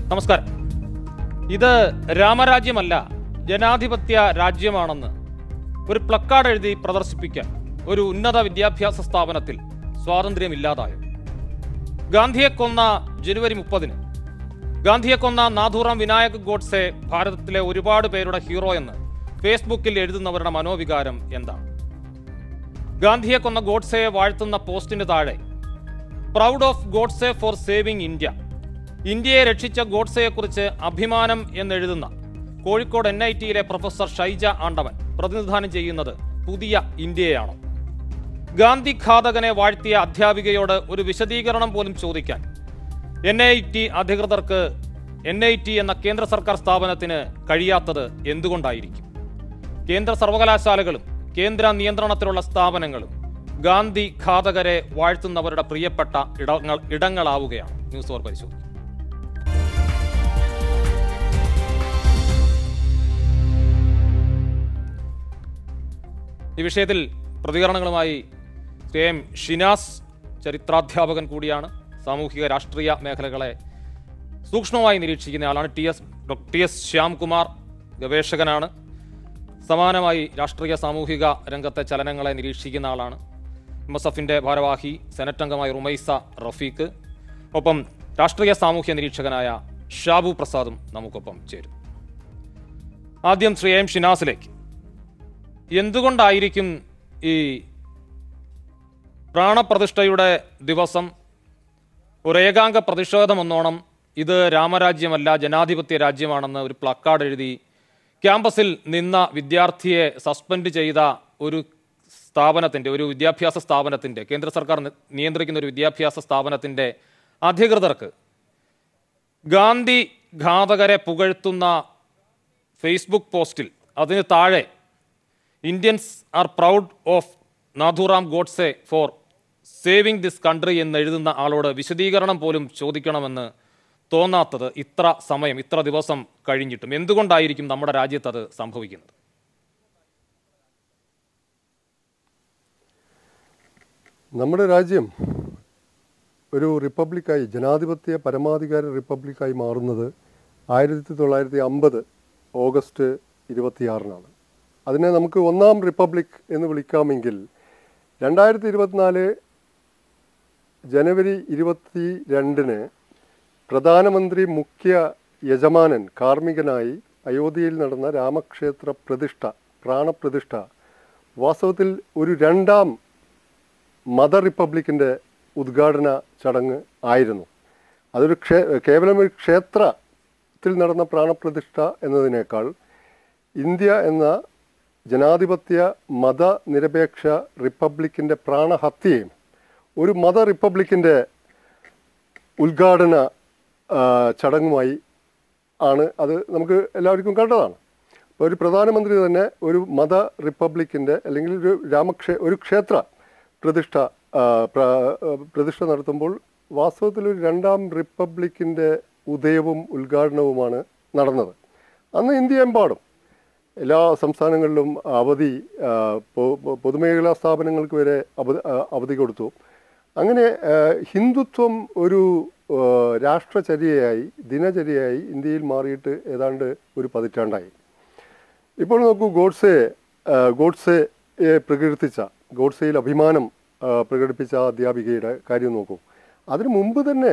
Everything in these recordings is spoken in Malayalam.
നമസ്കാരം ഇത് രാമരാജ്യമല്ല ജനാധിപത്യ രാജ്യമാണെന്ന് ഒരു പ്ലക്കാർഡ് എഴുതി പ്രദർശിപ്പിക്കാൻ ഒരു ഉന്നത വിദ്യാഭ്യാസ സ്ഥാപനത്തിൽ സ്വാതന്ത്ര്യമില്ലാതായോ ഗാന്ധിയെ കൊന്ന ജനുവരി മുപ്പതിന് ഗാന്ധിയെ കൊന്ന നാഥുറാം വിനായക് ഗോഡ്സെ ഭാരതത്തിലെ ഒരുപാട് പേരുടെ ഹീറോ എന്ന് ഫേസ്ബുക്കിൽ എഴുതുന്നവരുടെ മനോവികാരം എന്താണ് ഗാന്ധിയെ കൊന്ന ഗോഡ്സെയെ വാഴ്ത്തുന്ന പോസ്റ്റിന് താഴെ proud of Godse for saving India ഇന്ത്യയെ രക്ഷിച്ച ഗോഡ്സെയെക്കുറിച്ച് അഭിമാനം എന്നെഴുതുന്ന കോഴിക്കോട് എൻ ഐ ടിയിലെ പ്രൊഫസർ ഷൈജ ആണ്ടവൻ പ്രതിനിധാനം ചെയ്യുന്നത് പുതിയ ഇന്ത്യയാണോ ഗാന്ധി ഘാതകനെ വാഴ്ത്തിയ അധ്യാപികയോട് ഒരു വിശദീകരണം പോലും ചോദിക്കാൻ എൻ ഐ ടി അധികൃതർക്ക് എൻ ഐ ടി എന്ന കേന്ദ്ര സർക്കാർ സ്ഥാപനത്തിന് കഴിയാത്തത് എന്തുകൊണ്ടായിരിക്കും കേന്ദ്ര സർവകലാശാലകളും കേന്ദ്ര നിയന്ത്രണത്തിലുള്ള സ്ഥാപനങ്ങളും ഗാന്ധി ഘാതകരെ വാഴ്ത്തുന്നവരുടെ പ്രിയപ്പെട്ട ഇടങ്ങൾ ഇടങ്ങളാവുകയാണ് ന്യൂസ് ഓർ പരിശോധിക്കും ഈ വിഷയത്തിൽ പ്രതികരണങ്ങളുമായി ശ്രീ എം ഷിനാസ് ചരിത്രാധ്യാപകൻ കൂടിയാണ് സാമൂഹിക രാഷ്ട്രീയ മേഖലകളെ സൂക്ഷ്മമായി നിരീക്ഷിക്കുന്ന ആളാണ് T S doctor T S Shyamkumar ഗവേഷകനാണ് സമാനമായി രാഷ്ട്രീയ സാമൂഹിക രംഗത്തെ ചലനങ്ങളെ നിരീക്ഷിക്കുന്ന ആളാണ് എം എസ് എഫിൻ്റെ ഭാരവാഹി സെനറ്റ് അംഗമായ റുമൈസ റഫീഖ് ഒപ്പം രാഷ്ട്രീയ സാമൂഹ്യ നിരീക്ഷകനായ ഷാബു പ്രസാദും നമുക്കൊപ്പം ചേരും ആദ്യം ശ്രീ എം ഷിനാസിലേക്ക് എന്തുകൊണ്ടായിരിക്കും ഈ പ്രാണപ്രതിഷ്ഠയുടെ ദിവസം ഒരു ഏകാംഗ പ്രതിഷേധമെന്നോണം ഇത് രാമരാജ്യമല്ല ജനാധിപത്യ രാജ്യമാണെന്ന് ഒരു പ്ലക്കാർഡ് എഴുതി ക്യാമ്പസിൽ നിന്ന വിദ്യാർത്ഥിയെ സസ്പെൻഡ് ചെയ്ത ഒരു സ്ഥാപനത്തിൻ്റെ ഒരു വിദ്യാഭ്യാസ സ്ഥാപനത്തിൻ്റെ കേന്ദ്ര സർക്കാർ നി- നിയന്ത്രിക്കുന്ന ഒരു വിദ്യാഭ്യാസ സ്ഥാപനത്തിൻ്റെ അധികൃതർക്ക് ഗാന്ധി ഘാതകരെ പുകഴ്ത്തുന്ന ഫേസ്ബുക്ക് പോസ്റ്റിൽ അതിന് താഴെ Indians are proud of Nathuram Godse for saving this country എന്ന് എഴുതുന്ന ആളോട് വിശദീകരണം പോലും ചോദിക്കണമെന്ന് തോന്നാത്തത് ഇത്ര സമയം ഇത്ര ദിവസം കഴിഞ്ഞിട്ടും എന്തുകൊണ്ടായിരിക്കും നമ്മുടെ രാജ്യത്ത് അത് സംഭവിക്കുന്നത് നമ്മുടെ രാജ്യം ഒരു റിപ്പബ്ലിക്കായി ജനാധിപത്യ പരമാധികാര റിപ്പബ്ലിക്കായി മാറുന്നത് ആയിരത്തി തൊള്ളായിരത്തി അമ്പത് ഓഗസ്റ്റ് ഇരുപത്തിയാറിനാണ് അതിനെ നമുക്ക് ഒന്നാം റിപ്പബ്ലിക് എന്ന് വിളിക്കാമെങ്കിൽ രണ്ടായിരത്തി ഇരുപത്തിനാല് ജനുവരി ഇരുപത്തി രണ്ടിന് പ്രധാനമന്ത്രി മുഖ്യ യജമാനൻ കാർമ്മികനായി അയോധ്യയിൽ നടന്ന രാമക്ഷേത്ര പ്രതിഷ്ഠ പ്രാണപ്രതിഷ്ഠ വാസ്തവത്തിൽ ഒരു രണ്ടാം മത റിപ്പബ്ലിക്കിൻ്റെ ഉദ്ഘാടന ചടങ്ങ് ആയിരുന്നു അതൊരു ക്ഷേ കേവലം ഒരു ക്ഷേത്രത്തിൽ നടന്ന പ്രാണപ്രതിഷ്ഠ എന്നതിനേക്കാൾ ഇന്ത്യ എന്ന ജനാധിപത്യ മതനിരപേക്ഷ റിപ്പബ്ലിക്കിൻ്റെ പ്രാണഹത്യയും ഒരു മത റിപ്പബ്ലിക്കിൻ്റെ ഉദ്ഘാടന ആ, ചടങ്ങുമായി ആണ് അത് നമുക്ക് എല്ലാവർക്കും കണ്ടതാണ് അപ്പോൾ ഒരു പ്രധാനമന്ത്രി തന്നെ ഒരു മത റിപ്പബ്ലിക്കിൻ്റെ അല്ലെങ്കിൽ ഒരു രാമക്ഷേ ഒരു ക്ഷേത്ര പ്രതിഷ്ഠ ആ, പ്ര- ആ, പ്രതിഷ്ഠ നടത്തുമ്പോൾ വാസ്തവത്തിൽ ഒരു രണ്ടാം റിപ്പബ്ലിക്കിൻ്റെ ഉദയവും ഉദ്ഘാടനവുമാണ് നടന്നത് അന്ന് ഇന്ത്യയെമ്പാടും എല്ലാ സംസ്ഥാനങ്ങളിലും അവധി ആ, പൊ- പൊ- പൊതുമേഖലാ സ്ഥാപനങ്ങൾക്ക് വരെ അവധി ആ, അവധി കൊടുത്തു അങ്ങനെ ആ, ഹിന്ദുത്വം ഒരു ആ, രാഷ്ട്രചര്യയായി ദിനചര്യയായി ഇന്ത്യയിൽ മാറിയിട്ട് ഏതാണ്ട് ഒരു പതിറ്റാണ്ടായി ഇപ്പോൾ നോക്കൂ ഗോഡ്സെ ആ, ഗോഡ്സെയെ പ്രകീർത്തിച്ച ഗോഡ്സെയിൽ അഭിമാനം ആ, പ്രകടിപ്പിച്ച ആ അധ്യാപികയുടെ കാര്യം നോക്കൂ അതിനു മുമ്പ് തന്നെ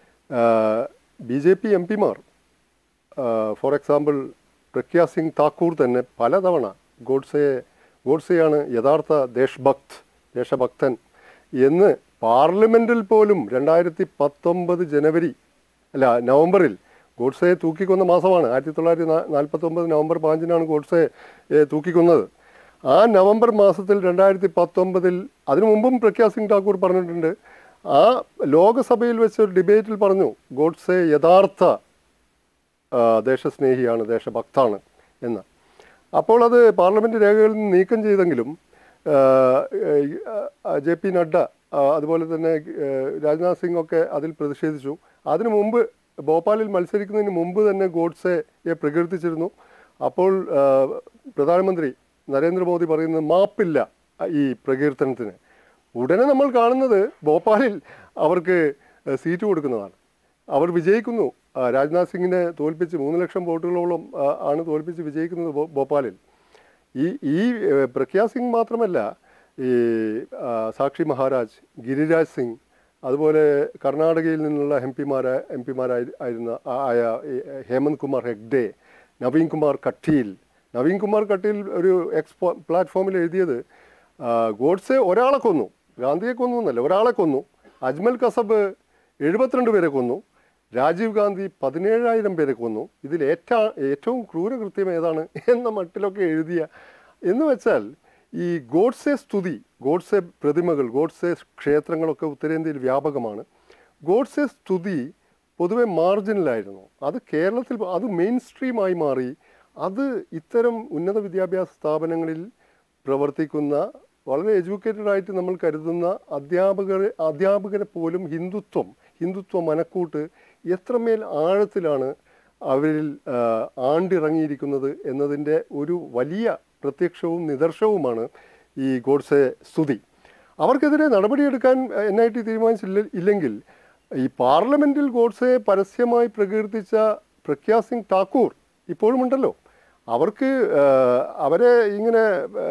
ബി ജെ പി എം പിമാർ ഫോർ എക്സാമ്പിൾ പ്രഖ്യാ സിംഗ് താക്കൂർ തന്നെ പലതവണ ഗോഡ്സെയെ ഗോഡ്സെയാണ് യഥാർത്ഥ ദേശഭക്ത് ദേശഭക്തൻ എന്ന് പാർലമെൻറ്റിൽ പോലും രണ്ടായിരത്തി പത്തൊമ്പത് ജനുവരി അല്ല നവംബറിൽ ഗോഡ്സെയെ തൂക്കിക്കൊന്ന മാസമാണ് ആയിരത്തി തൊള്ളായിരത്തി നാൽപ്പത്തൊമ്പത് നവംബർ പാഞ്ചിനാണ് ഗോഡ്സെയെ തൂക്കിക്കൊന്നത് ആ നവംബർ മാസത്തിൽ രണ്ടായിരത്തി പത്തൊമ്പതിൽ അതിനു മുമ്പും പ്രഖ്യാ സിംഗ് ഠാക്കൂർ പറഞ്ഞിട്ടുണ്ട് ആ ലോകസഭയിൽ വെച്ച് ഒരു ഡിബേറ്റിൽ പറഞ്ഞു ഗോഡ്സെ യഥാർത്ഥ ആ, ദേശസ്നേഹിയാണ് ദേശഭക്താണ് എന്ന് അപ്പോൾ അത് പാർലമെൻറ്റ് രേഖകളിൽ നിന്ന് നീക്കം ചെയ്തെങ്കിലും ആ, ആ, ജെ പി നഡ്ഡ ആ, അതുപോലെ തന്നെ ആ, രാജ്നാഥ് സിംഗ് ഒക്കെ അതിൽ പ്രതിഷേധിച്ചു അതിനു മുമ്പ് ഭോപ്പാലിൽ മത്സരിക്കുന്നതിന് മുമ്പ് തന്നെ ഗോഡ്സെയെ പ്രകീർത്തിച്ചിരുന്നു അപ്പോൾ ആ, പ്രധാനമന്ത്രി നരേന്ദ്രമോദി പറയുന്നത് മാപ്പില്ല ഈ പ്രകീർത്തനത്തിന് ഉടനെ നമ്മൾ കാണുന്നത് ഭോപ്പാലിൽ അവർക്ക് സീറ്റ് കൊടുക്കുന്നതാണ് അവർ വിജയിക്കുന്നു ആ, രാജ്നാഥ് സിംഗിനെ തോൽപ്പിച്ച് മൂന്ന് ലക്ഷം വോട്ടുകളോളം ആ, ആണ് തോൽപ്പിച്ച് വിജയിക്കുന്നത് ഭോ- ഭോപ്പാലിൽ ഈ ഈ ഏഹ്, പ്രഗ്യാ സിംഗ് മാത്രമല്ല ഈ ആ, സാക്ഷി മഹാരാജ് ഗിരിരാജ് സിംഗ് അതുപോലെ കർണാടകയിൽ നിന്നുള്ള എം പിമാരായ എം പിമാരായി ആയിരുന്ന ആ- ആയ ഈ ഹേമന്ത് കുമാർ ഹെഗ്ഡെ നവീൻ കുമാർ കട്ടീൽ നവീൻ കുമാർ കട്ടീൽ ഒരു എക്സ് പ്ലാറ്റ്ഫോമിൽ എഴുതിയത് ആ, ഗോഡ്സെ ഒരാളെ കൊന്നു ഗാന്ധിയെ കൊന്നു എന്നല്ല ഒരാളെ കൊന്നു അജ്മൽ കസബ് എഴുപത്തിരണ്ട് പേരെ കൊന്നു രാജീവ് ഗാന്ധി പതിനേഴായിരം പേരെ കൊന്നു ഇതിൽ ഏറ്റ ഏറ്റവും ക്രൂരകൃത്യം ഏതാണ് എന്ന മട്ടിലൊക്കെ എഴുതിയ എന്ന് വെച്ചാൽ ഈ ഗോഡ്സെ സ്തുതി ഗോഡ്സെ പ്രതിമകൾ ഗോഡ്സെ ക്ഷേത്രങ്ങളൊക്കെ ഉത്തരേന്ത്യയിൽ വ്യാപകമാണ് ഗോഡ്സെ സ്തുതി പൊതുവെ മാർജിനലായിരുന്നു അത് കേരളത്തിൽ അത് മെയിൻ സ്ട്രീമായി മാറി അത് ഇത്തരം ഉന്നത വിദ്യാഭ്യാസ സ്ഥാപനങ്ങളിൽ പ്രവർത്തിക്കുന്ന വളരെ എഡ്യൂക്കേറ്റഡ് ആയിട്ട് നമ്മൾ കരുതുന്ന അധ്യാപകരെ അധ്യാപകരെ പോലും ഹിന്ദുത്വം ഹിന്ദുത്വ മനക്കൂട്ട് എത്രമേൽ ആഴത്തിലാണ് അവരിൽ ആ, ആണ്ടിറങ്ങിയിരിക്കുന്നത് എന്നതിൻ്റെ ഒരു വലിയ പ്രത്യക്ഷവും നിദർശനവുമാണ് ഈ ഗോഡ്സെ സ്തുതി അവർക്കെതിരെ നടപടിയെടുക്കാൻ എൻ ഐ ടി തീരുമാനിച്ചില്ല ഇല്ലെങ്കിൽ ഈ പാർലമെന്റിൽ ഗോഡ്സെ പരസ്യമായി പ്രകീർത്തിച്ച പ്രഗ്യാ സിംഗ് ഠാക്കൂർ ഇപ്പോഴുമുണ്ടല്ലോ അവർക്ക് ആ, അവരെ ഇങ്ങനെ ആ,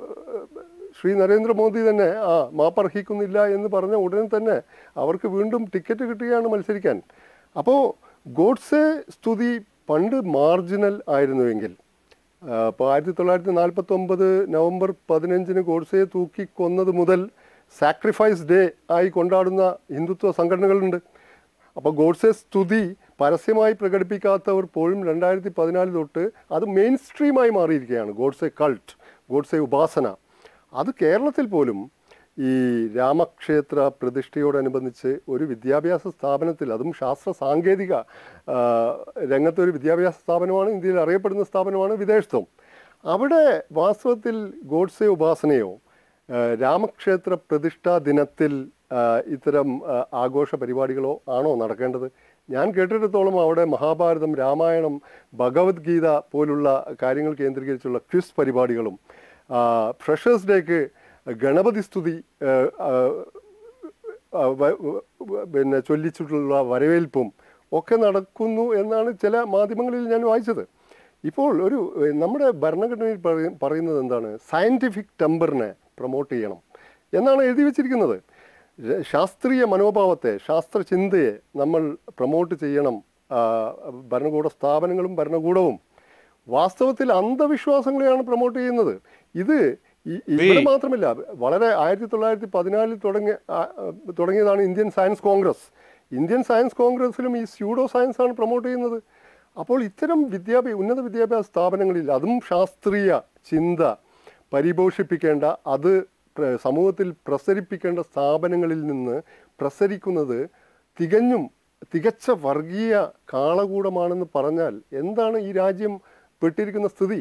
ശ്രീ നരേന്ദ്രമോദി തന്നെ ആ മാപ്പർഹിക്കുന്നില്ല എന്ന് പറഞ്ഞ ഉടനെ തന്നെ അവർക്ക് വീണ്ടും ടിക്കറ്റ് കിട്ടുകയാണ് മത്സരിക്കാൻ അപ്പോൾ ഗോഡ്സെ സ്തുതി പണ്ട് മാർജിനൽ ആയിരുന്നുവെങ്കിൽ ഇപ്പോൾ ആയിരത്തി തൊള്ളായിരത്തി നാൽപ്പത്തി ഒമ്പത് നവംബർ പതിനഞ്ചിന് ഗോഡ്സെയെ തൂക്കി കൊന്നത് മുതൽ സാക്രിഫൈസ് ഡേ ആയി കൊണ്ടാടുന്ന ഹിന്ദുത്വ സംഘടനകളുണ്ട് അപ്പോൾ ഗോഡ്സെ സ്തുതി പരസ്യമായി പ്രകടിപ്പിക്കാത്തവർ പോലും രണ്ടായിരത്തി പതിനാല് തൊട്ട് അത് മെയിൻ സ്ട്രീമായി മാറിയിരിക്കുകയാണ് ഗോഡ്സെ കൾട്ട് ഗോഡ്സെ ഉപാസന അത് കേരളത്തിൽ പോലും ഈ രാമക്ഷേത്ര പ്രതിഷ്ഠയോടനുബന്ധിച്ച് ഒരു വിദ്യാഭ്യാസ സ്ഥാപനത്തിൽ അതും ശാസ്ത്ര സാങ്കേതിക ആ, രംഗത്തെ ഒരു വിദ്യാഭ്യാസ സ്ഥാപനമാണ് ഇന്ത്യയിൽ അറിയപ്പെടുന്ന സ്ഥാപനമാണ് വിദേശത്വം അവിടെ വാസ്തവത്തിൽ ഗോഡ്സെ ഉപാസനയോ ആ, രാമക്ഷേത്ര പ്രതിഷ്ഠാ ദിനത്തിൽ ആ, ഇത്തരം ആ, ആഘോഷ പരിപാടികളോ ആണോ നടക്കേണ്ടത് ഞാൻ കേട്ടിടത്തോളം അവിടെ മഹാഭാരതം രാമായണം ഭഗവത്ഗീത പോലുള്ള കാര്യങ്ങൾ കേന്ദ്രീകരിച്ചുള്ള ക്വിസ് പരിപാടികളും ഫ്രഷേഴ്സ് ഡേക്ക് ഗണപതി സ്തുതി ആ, ആ, ആ, വ- വ- പിന്നെ ചൊല്ലിച്ചിട്ടുള്ള വരവേൽപ്പും ഒക്കെ നടക്കുന്നു എന്നാണ് ചില മാധ്യമങ്ങളിൽ ഞാൻ വായിച്ചത് ഇപ്പോൾ ഒരു ഏ, നമ്മുടെ ഭരണഘടനയിൽ പറയ- പറയുന്നത് എന്താണ് സയൻറ്റിഫിക് ടെമ്പറിനെ പ്രൊമോട്ട് ചെയ്യണം എന്നാണ് എഴുതി വച്ചിരിക്കുന്നത് ര- ശാസ്ത്രീയ മനോഭാവത്തെ ശാസ്ത്രചിന്തയെ നമ്മൾ പ്രൊമോട്ട് ചെയ്യണം ആ, ഭരണകൂട സ്ഥാപനങ്ങളും ഭരണകൂടവും വാസ്തവത്തിൽ അന്ധവിശ്വാസങ്ങളെയാണ് പ്രൊമോട്ട് ചെയ്യുന്നത് ഇത് ഈ- ഇവിടെ മാത്രമല്ല വളരെ ആയിരത്തി തൊള്ളായിരത്തി പതിനാലിൽ തുടങ്ങിയ ആ, ആ, തുടങ്ങിയതാണ് Indian Science Congress Indian Science കോൺഗ്രസിലും ഈ സ്യൂഡോ സയൻസ് ആണ് പ്രൊമോട്ട് ചെയ്യുന്നത് അപ്പോൾ ഇത്തരം വിദ്യാഭ്യാസ ഉന്നത വിദ്യാഭ്യാസ സ്ഥാപനങ്ങളിൽ അതും ശാസ്ത്രീയ ചിന്ത പരിപോഷിപ്പിക്കേണ്ട അത് പ്ര- സമൂഹത്തിൽ പ്രസരിപ്പിക്കേണ്ട സ്ഥാപനങ്ങളിൽ നിന്ന് പ്രസരിക്കുന്നത് തികഞ്ഞും തികച്ച വർഗീയ കാളകൂടമാണെന്ന് പറഞ്ഞാൽ എന്താണ് ഈ രാജ്യം പെട്ടിരിക്കുന്ന സ്ഥിതി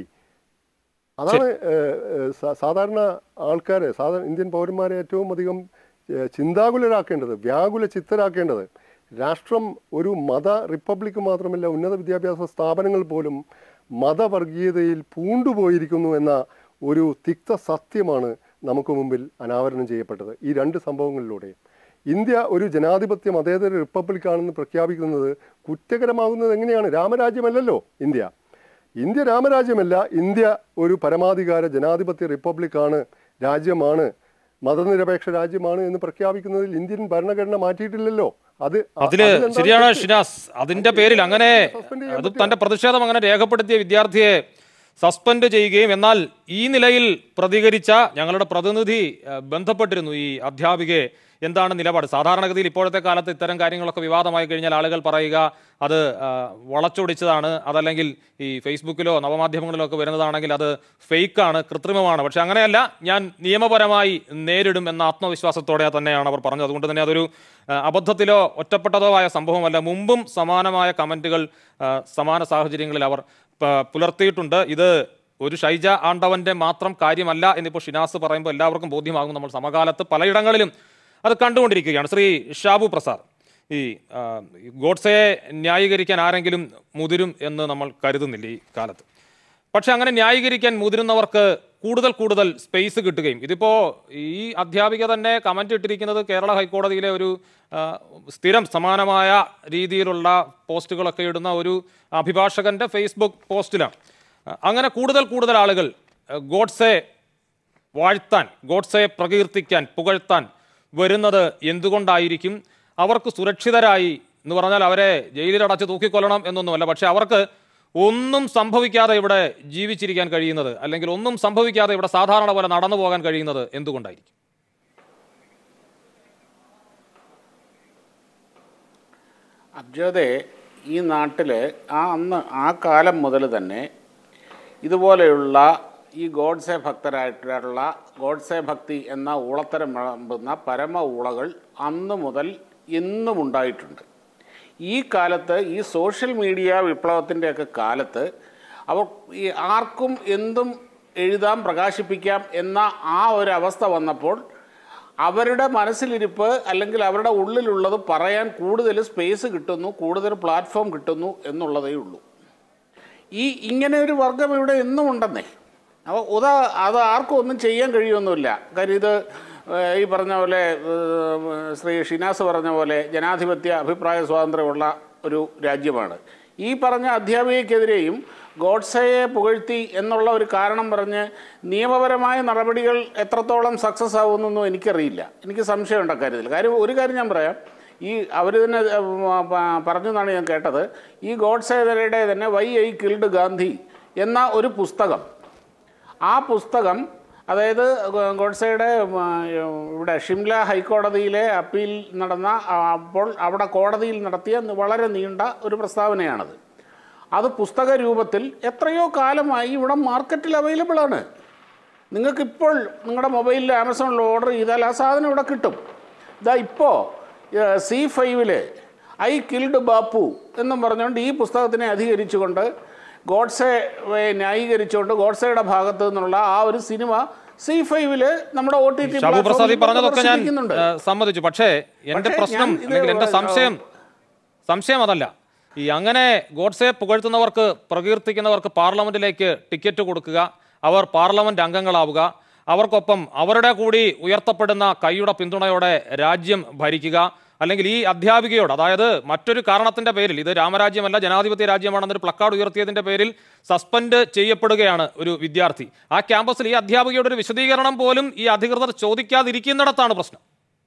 അതാണ് ഏഹ്, ഏഹ്, സാ- സാധാരണ ആൾക്കാരെ സാധാരണ ഇന്ത്യൻ പൗരന്മാരെ ഏറ്റവും അധികം ഏഹ്, ചിന്താകുലരാക്കേണ്ടത് വ്യാകുല ചിത്തരാക്കേണ്ടത് രാഷ്ട്രം ഒരു മത റിപ്പബ്ലിക് മാത്രമല്ല ഉന്നത വിദ്യാഭ്യാസ സ്ഥാപനങ്ങൾ പോലും മതവർഗീയതയിൽ പൂണ്ടുപോയിരിക്കുന്നു എന്ന ഒരു തിക്ത സത്യമാണ് നമുക്ക് മുമ്പിൽ അനാവരണം ചെയ്യപ്പെട്ടത് ഈ രണ്ട് സംഭവങ്ങളിലൂടെ ഇന്ത്യ ഒരു ജനാധിപത്യ മതേതര റിപ്പബ്ലിക്കാണെന്ന് പ്രഖ്യാപിക്കുന്നത് കുറ്റകരമാകുന്നത് എങ്ങനെയാണ് രാമരാജ്യമല്ലല്ലോ ഇന്ത്യ ഇന്ത്യ രാമരാജ്യമല്ല ഇന്ത്യ ഒരു പരമാധികാര ജനാധിപത്യ റിപ്പബ്ലിക്കാണ് രാജ്യമാണ് മതനിരപേക്ഷ രാജ്യമാണ് എന്ന് പ്രഖ്യാപിക്കുന്നതിൽ ഇന്ത്യൻ ഭരണഘടന മാറ്റിയിട്ടില്ലല്ലോ അത് അ- അതില് അതിലെന്താണ് ശരിയാണ് തെറ്റ്? ഷിനാസ് അതിന്റെ പേരിൽ അങ്ങനെ സസ്പെൻഡ് ചെയ്യാൻ അത് തന്റെ പ്രതിഷേധം അങ്ങനെ രേഖപ്പെടുത്തിയ വിദ്യാർത്ഥിയെ സസ്പെൻഡ് ചെയ്യുകയും എന്നാൽ ഈ നിലയിൽ പ്രതികരിച്ച ഞങ്ങളുടെ പ്രതിനിധി ഏഹ്, ബന്ധപ്പെട്ടിരുന്നു ഈ അധ്യാപികയെ എന്താണ് നിലപാട് സാധാരണഗതിയിൽ ഇപ്പോഴത്തെ കാലത്ത് ഇത്തരം കാര്യങ്ങളൊക്കെ വിവാദമായി കഴിഞ്ഞാൽ ആളുകൾ പറയുക അത് ആ, വളച്ചൊടിച്ചതാണ് അതല്ലെങ്കിൽ ഈ ഫേസ്ബുക്കിലോ നവമാധ്യമങ്ങളിലോ ഒക്കെ വരുന്നതാണെങ്കിൽ അത് ഫേക്കാണ് കൃത്രിമമാണ് പക്ഷെ അങ്ങനെയല്ല ഞാൻ നിയമപരമായി നേരിടും എന്ന ആത്മവിശ്വാസത്തോടെ തന്നെയാണ് അവർ പറഞ്ഞത് അതുകൊണ്ട് തന്നെ അതൊരു ആ, അബദ്ധത്തിലോ ഒറ്റപ്പെട്ടതോ ആയ സംഭവമല്ല മുമ്പും സമാനമായ കമന്റുകൾ ആ, സമാന സാഹചര്യങ്ങളിൽ അവർ പ- പുലർത്തിയിട്ടുണ്ട് ഇത് ഒരു ഷൈജ ആണ്ടവന്റെ മാത്രം കാര്യമല്ല എന്നിപ്പോൾ ഷിനാസ് പറയുമ്പോൾ എല്ലാവർക്കും ബോധ്യമാകും നമ്മൾ സമകാലത്ത് പലയിടങ്ങളിലും അത് കണ്ടുകൊണ്ടിരിക്കുകയാണ് ശ്രീ ഷാബു പ്രസാദ് ഈ ആ, ഈ ഗോഡ്സയെ ന്യായീകരിക്കാൻ ആരെങ്കിലും മുതിരും എന്ന് നമ്മൾ കരുതുന്നില്ല ഈ കാലത്ത് പക്ഷെ അങ്ങനെ ന്യായീകരിക്കാൻ മുതിരുന്നവർക്ക് കൂടുതൽ കൂടുതൽ സ്പേസ് കിട്ടുകയും ഇതിപ്പോ ഈ അധ്യാപിക തന്നെ കമന്റ് ഇട്ടിരിക്കുന്നത് കേരള ഹൈക്കോടതിയിലെ ഒരു ആ, സ്ഥിരം സമാനമായ രീതിയിലുള്ള പോസ്റ്റുകളൊക്കെ ഇടുന്ന ഒരു അഭിഭാഷകന്റെ ഫേസ്ബുക്ക് പോസ്റ്റിലാണ് ആ, അങ്ങനെ കൂടുതൽ കൂടുതൽ ആളുകൾ ആ, ഗോഡ്സെ വാഴ്ത്താൻ ഗോഡ്സയെ പ്രകീർത്തിക്കാൻ പുകഴ്ത്താൻ വരുന്നത് എന്തുകൊണ്ടായിരിക്കും അവർക്ക് സുരക്ഷിതരായി എന്ന് പറഞ്ഞാൽ അവരെ ജയിലിലടച്ച് തൂക്കിക്കൊല്ലണം എന്നൊന്നുമല്ല പക്ഷെ അവർക്ക് ഒന്നും സംഭവിക്കാതെ ഇവിടെ ജീവിച്ചിരിക്കാൻ കഴിയുന്നത് അല്ലെങ്കിൽ ഒന്നും സംഭവിക്കാതെ ഇവിടെ സാധാരണ പോലെ നടന്നു പോകാൻ കഴിയുന്നത് എന്തുകൊണ്ടായിരിക്കും അബ്ജോദെ ഈ നാട്ടിൽ ആ അന്ന് ആ കാലം മുതൽ തന്നെ ഇതുപോലെയുള്ള ഈ ഗോഡ്സെ ഭക്തരായിട്ടുള്ള ഗോഡ്സെ ഭക്തി എന്ന ഊളത്തരം വിളമ്പുന്ന പരമ ഊളകൾ അന്ന് മുതൽ ഇന്നും ഉണ്ടായിട്ടുണ്ട് ഈ കാലത്ത് ഈ സോഷ്യൽ മീഡിയ വിപ്ലവത്തിൻ്റെയൊക്കെ കാലത്ത് അവർ ഈ ആർക്കും എന്തും എഴുതാം പ്രകാശിപ്പിക്കാം എന്ന ആ ഒരു അവസ്ഥ വന്നപ്പോൾ അവരുടെ മനസ്സിലിരിപ്പ് അല്ലെങ്കിൽ അവരുടെ ഉള്ളിലുള്ളത് പറയാൻ കൂടുതൽ സ്പേസ് കിട്ടുന്നു കൂടുതൽ പ്ലാറ്റ്ഫോം കിട്ടുന്നു എന്നുള്ളതേ ഉള്ളൂ ഈ ഇങ്ങനെ ഒരു വർഗം ഇവിടെ എന്നും ഉണ്ടെന്നേ അപ്പോൾ ഉദാ അത് ആർക്കും ഒന്നും ചെയ്യാൻ കഴിയുമൊന്നുമില്ല കാര്യം ഇത് ഏഹ്, ഈ പറഞ്ഞ പോലെ ഏഹ്, ശ്രീ ഷിനാസ് പറഞ്ഞ പോലെ ജനാധിപത്യ അഭിപ്രായ സ്വാതന്ത്ര്യമുള്ള ഒരു രാജ്യമാണ് ഈ പറഞ്ഞ അധ്യാപികയ്ക്കെതിരെയും ഗോഡ്സയെ പുകഴ്ത്തി എന്നുള്ള ഒരു കാരണം പറഞ്ഞ് നിയമപരമായ നടപടികൾ എത്രത്തോളം സക്സസ് ആവുമെന്നൊന്നും എനിക്കറിയില്ല എനിക്ക് സംശയമുണ്ട് അക്കാര്യത്തിൽ കാര്യം ഒരു കാര്യം ഞാൻ പറയാം ഈ അവർ തന്നെ ഏഹ്, പ- പറഞ്ഞു എന്നാണ് ഞാൻ കേട്ടത് ഈ ഗോഡ്സേതരുടെ തന്നെ വൈ ഐ കിൽഡ് ഗാന്ധി എന്ന ഒരു പുസ്തകം ആ പുസ്തകം അതായത് ഗോ- ഗോഡ്സെയുടെ ഉം, ആ, ഇവിടെ ഷിംല ഹൈക്കോടതിയിലെ അപ്പീൽ നടന്ന ആ, അപ്പോൾ അവിടെ കോടതിയിൽ നടത്തിയ വളരെ നീണ്ട ഒരു പ്രസ്താവനയാണത് അത് പുസ്തക രൂപത്തിൽ എത്രയോ കാലമായി ഇവിടെ മാർക്കറ്റിൽ അവൈലബിൾ ആണ് നിങ്ങൾക്കിപ്പോൾ നിങ്ങളുടെ മൊബൈലിൽ ആമസോണിൽ ഓർഡർ ചെയ്താൽ ആ സാധനം ഇവിടെ കിട്ടും ഇതാ ഇപ്പോൾ സി ഫൈവില് ഐ കിൽഡ് ബാപ്പു എന്നും പറഞ്ഞുകൊണ്ട് ഈ പുസ്തകത്തിനെ അധികരിച്ചുകൊണ്ട് ഗോഡ്സെ ന്യായീകരിച്ചുകൊണ്ട് ഗോഡ്സെയുടെ ഭാഗത്ത് നിന്നുള്ള ആ ഒരു സിനിമ സി ഫൈവില് നമ്മുടെ O T T Shabu Prasad ഈ പറഞ്ഞതൊക്കെ ഞാൻ ഏ, സമ്മതിച്ചു പക്ഷേ എന്റെ പക്ഷേ പ്രശ്നം ഞാൻ ഇത് അല്ലെങ്കിൽ എന്റെ ആ, സംശയം സംശയം അതല്ല ഈ അങ്ങനെ ഗോഡ്സെ പുകഴ്ത്തുന്നവർക്ക് പ്രകീർത്തിക്കുന്നവർക്ക് പാർലമെന്റിലേക്ക് ടിക്കറ്റ് കൊടുക്കുക അവർ പാർലമെന്റ് അംഗങ്ങളാവുക അവർക്കൊപ്പം അവരുടെ കൂടി ഉയർത്തപ്പെടുന്ന കൈയുടെ പിന്തുണയോടെ രാജ്യം ഭരിക്കുക അല്ലെങ്കിൽ ഈ അധ്യാപികയോട് അതായത് മറ്റൊരു കാരണത്തിന്റെ പേരിൽ ഇത് രാമരാജ്യമല്ല ജനാധിപത്യ രാജ്യമാണെന്നൊരു പ്ലക്കാർഡ് ഉയർത്തിയതിന്റെ പേരിൽ സസ്പെൻഡ് ചെയ്യപ്പെടുകയാണ് ഒരു വിദ്യാർത്ഥി ആ ക്യാമ്പസിൽ ഈ അധ്യാപികയുടെ ഒരു വിശദീകരണം പോലും ഈ അധികൃതർ ചോദിക്കാതിരിക്കുന്നിടത്താണ് പ്രശ്നം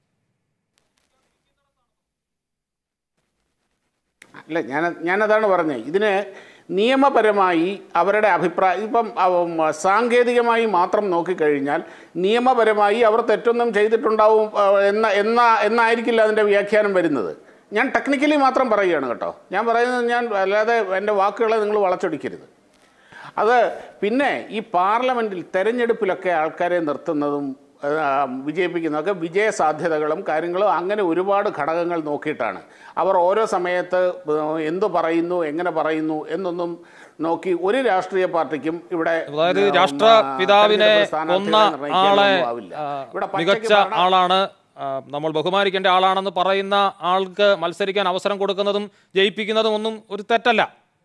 അല്ല ഞാൻ ഞാനതാണ് പറഞ്ഞത് ഇതിന് നിയമപരമായി അവരുടെ അഭിപ്രായം ഇപ്പം അവ- സാങ്കേതികമായി മാത്രം നോക്കിക്കഴിഞ്ഞാൽ നിയമപരമായി അവർ തെറ്റൊന്നും ചെയ്തിട്ടുണ്ടാവും ആ, എന്ന എന്ന എന്നായിരിക്കില്ല അതിൻ്റെ വ്യാഖ്യാനം വരുന്നത് ഞാൻ ടെക്നിക്കലി മാത്രം പറയുകയാണ് കേട്ടോ ഞാൻ പറയുന്നത് ഞാൻ അല്ലാതെ എൻ്റെ വാക്കുകളെ നിങ്ങൾ വളച്ചൊടിക്കരുത് അത് പിന്നെ ഈ പാർലമെൻറ്റിൽ തെരഞ്ഞെടുപ്പിലൊക്കെ ആൾക്കാരെ നിർത്തുന്നതും ആ, വിജയിപ്പിക്കുന്നതൊക്കെ വിജയ സാധ്യതകളും കാര്യങ്ങളും അങ്ങനെ ഒരുപാട് ഘടകങ്ങൾ നോക്കിയിട്ടാണ് അവർ ഓരോ സമയത്ത് എന്തു പറയുന്നു എങ്ങനെ പറയുന്നു എന്നൊന്നും നോക്കി ഒരു രാഷ്ട്രീയ പാർട്ടിക്കും ഇവിടെ അതായത് ഉം, രാഷ്ട്രപിതാവിനെ തെരഞ്ഞെടുപ്പ് സ്ഥാനാർത്ഥികളെ കൊന്ന നിർണ്ണയിക്കാനൊന്നും ആളെ ആവില്ല. ആ, ഇവിടെ പച്ചയ്ക്ക് മികച്ച പറഞ്ഞാൽ ആളാണ് ആ, നമ്മൾ ബഹുമാനിക്കേണ്ട ആളാണെന്ന് പറയുന്ന ആൾക്ക് മത്സരിക്കാൻ അവസരം കൊടുക്കുന്നതും ജയിപ്പിക്കുന്നതും ഒന്നും ഒരു തെറ്റല്ല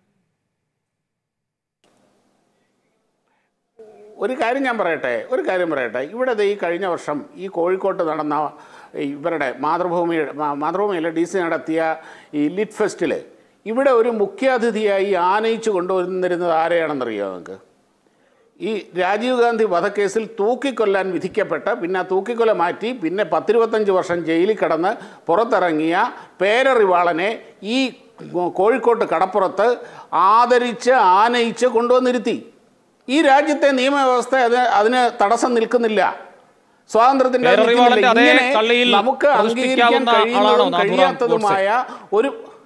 ഒരു കാര്യം ഞാൻ പറയട്ടെ ഒരു കാര്യം പറയട്ടെ ഇവിടെ ദേ ഈ കഴിഞ്ഞ വർഷം ഈ കോഴിക്കോട്ട് നടന്ന ഈ ഇവരുടെ മാതൃഭൂമി മാ- മാതൃഭൂമിയിലെ ഡി സി നടത്തിയ ഈ ലിറ്റ് ഫെസ്റ്റിൽ ഇവിടെ ഒരു മുഖ്യാതിഥിയായി ആനയിച്ചു കൊണ്ടുവന്നിരുന്നത് ആരെയാണെന്നറിയോ നിങ്ങൾക്ക് ഈ രാജീവ് ഗാന്ധി വധക്കേസിൽ തൂക്കിക്കൊല്ലാൻ വിധിക്കപ്പെട്ട് പിന്നെ ആ തൂക്കിക്കൊല മാറ്റി പിന്നെ പത്തിരുപത്തഞ്ച് വർഷം ജയിലിൽ കിടന്ന് പുറത്തിറങ്ങിയ പേരറിവാളനെ ഈ കോഴിക്കോട്ട് കടപ്പുറത്ത് ആദരിച്ച് ആനയിച്ച് കൊണ്ടുവന്നിരുത്തി ഈ രാജ്യത്തെ നിയമവ്യവസ്ഥ അത് അതിന് തടസ്സം നിൽക്കുന്നില്ല സ്വാതന്ത്ര്യത്തിന്റെ അത് പേരറിവാളന്റെ നിൽക്കുന്നില്ല. അതേ ഇങ്ങനെ കള്ളിയിൽ നമുക്ക് അംഗീകരിക്കാൻ പ്രതിഷ്ഠിക്കാവുന്ന ആളാണോ കഴിയുന്നതും നാഥുറാം കഴിയാത്തതുമായ ഒരു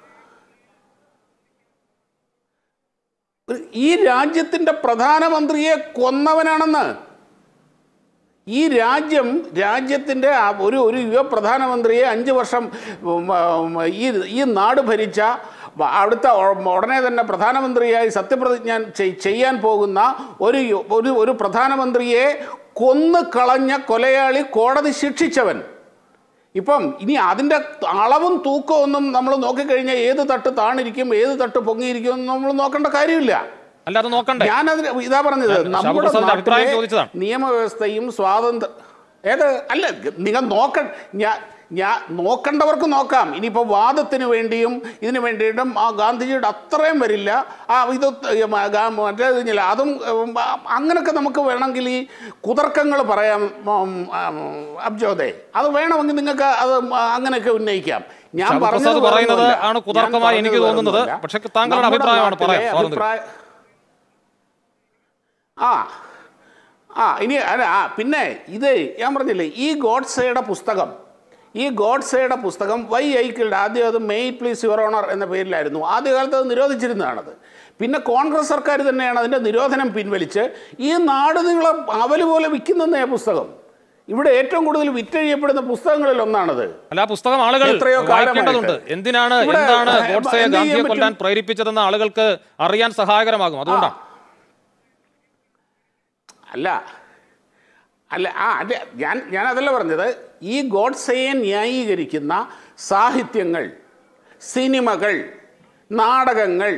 ഒരു- ഈ രാജ്യത്തിന്റെ പ്രധാനമന്ത്രിയെ കൊന്നവനാണെന്ന് ഈ രാജ്യം രാജ്യത്തിൻ്റെ ആ- ഒരു ഒരു യുവ പ്രധാനമന്ത്രിയെ അഞ്ച് വർഷം ഉം, ഉം, ഈ ഈ നാട് ഭരിച്ച വ- അവിടുത്തെ ഉ- ഉടനെ തന്നെ പ്രധാനമന്ത്രിയായി സത്യപ്രതിജ്ഞ ചെയ്- ചെയ്യാൻ പോകുന്ന ഒരു യു- ഒരു ഒരു പ്രധാനമന്ത്രിയെ കൊന്നു കളഞ്ഞ കൊലയാളി കോടതി ശിക്ഷിച്ചവൻ ഇപ്പം ഇനി അതിൻ്റെ അളവും തൂക്കവും ഒന്നും നമ്മൾ നോക്കിക്കഴിഞ്ഞാൽ ഏത് തട്ട് താണിരിക്കും ഏത് തട്ട് പൊങ്ങിയിരിക്കും എന്ന് നമ്മൾ നോക്കേണ്ട കാര്യമില്ല അല്ലാതെ നോക്കണ്ടേ ഞാനതിന് ഇതാ പറഞ്ഞത് ഞാൻ നമ്മുടെ ഷാബുപ്രസാദിന്റെ അഭിപ്രായം നാട്ടിലെ ചോദിച്ചതാണ്. നിയമവ്യവസ്ഥയും സ്വാതന്ത്ര്യ ഏത് അല്ല നിങ്ങൾ നോക്ക ഞാൻ ഞാൻ നോക്കേണ്ടവർക്ക് നോക്കാം ഇനിയിപ്പോൾ വാദത്തിന് വേണ്ടിയും ഇതിന് വേണ്ടിയിട്ടും ആ ഗാന്ധിജിയുടെ അത്രയും വരില്ല ആ ഇത് മറ്റേ കഴിഞ്ഞില്ല അതും ഉം, ആ, അങ്ങനൊക്കെ നമുക്ക് വേണമെങ്കിൽ ഈ കുതർക്കങ്ങൾ പറയാം ഉം, ഉം, അബ്ജോദേ അത് വേണമെങ്കിൽ നിങ്ങൾക്ക് അത് അങ്ങനെയൊക്കെ ഉന്നയിക്കാം ഞാൻ ഷാബു പറഞ്ഞത് പ്രസാദ് പറയുന്നത് വേറൊന്നുമല്ല. ആണ് കുതർക്കമായി ഞാൻ എനിക്ക് പറഞ്ഞത് തോന്നുന്നത്. വേറൊന്നുമല്ല. പക്ഷേ താങ്കളുടെ നമ്മുടെ അഭിപ്രായമാണ് പറയാം, നാട്ടിലെ സ്വാതന്ത്ര്യം. അഭിപ്രായ- ആ ആ ഇനി അല്ല ആ പിന്നെ ഇത് ഞാൻ പറഞ്ഞില്ലേ ഈ ഗോഡ്സയുടെ പുസ്തകം ഈ ഗോഡ്സയുടെ പുസ്തകം വൈ ഐക്കിൾഡ് ആദ്യം അത് മെയ് പ്ലീസ് യുവർ ഓണർ എന്ന പേരിലായിരുന്നു ആദ്യകാലത്ത് അത് നിരോധിച്ചിരുന്നതാണത് പിന്നെ കോൺഗ്രസ് സർക്കാർ തന്നെയാണ് അതിൻ്റെ നിരോധനം പിൻവലിച്ച് ഈ നാട് നിങ്ങളെ അവല് പോലെ വിൽക്കുന്നതേ പുസ്തകം ഇവിടെ ഏറ്റവും കൂടുതൽ വിറ്റഴിയപ്പെടുന്ന പുസ്തകങ്ങളിൽ ഒന്നാണത് അല്ല ആ പുസ്തകം ആളുകൾ എത്രയോ കാലമായിട്ട്. വായിക്കേണ്ടതുണ്ട് എന്തിനാണ് ഇവിടെ, എന്താണ് ഏ, ഗോഡ്സെ എന്ത് ചെയ്യാൻ ഗാന്ധിയെ കൊല്ലാൻ പറ്റും? പ്രേരിപ്പിച്ചതെന്ന് ആളുകൾക്ക് അറിയാൻ സഹായകരമാകും അതുകൊണ്ടാണ് അല്ല അല്ല ആ അല്ല ഞാൻ ഞാൻ അതല്ല പറഞ്ഞത് ഈ ഗോഡ്സയെ ന്യായീകരിക്കുന്ന സാഹിത്യങ്ങൾ സിനിമകൾ നാടകങ്ങൾ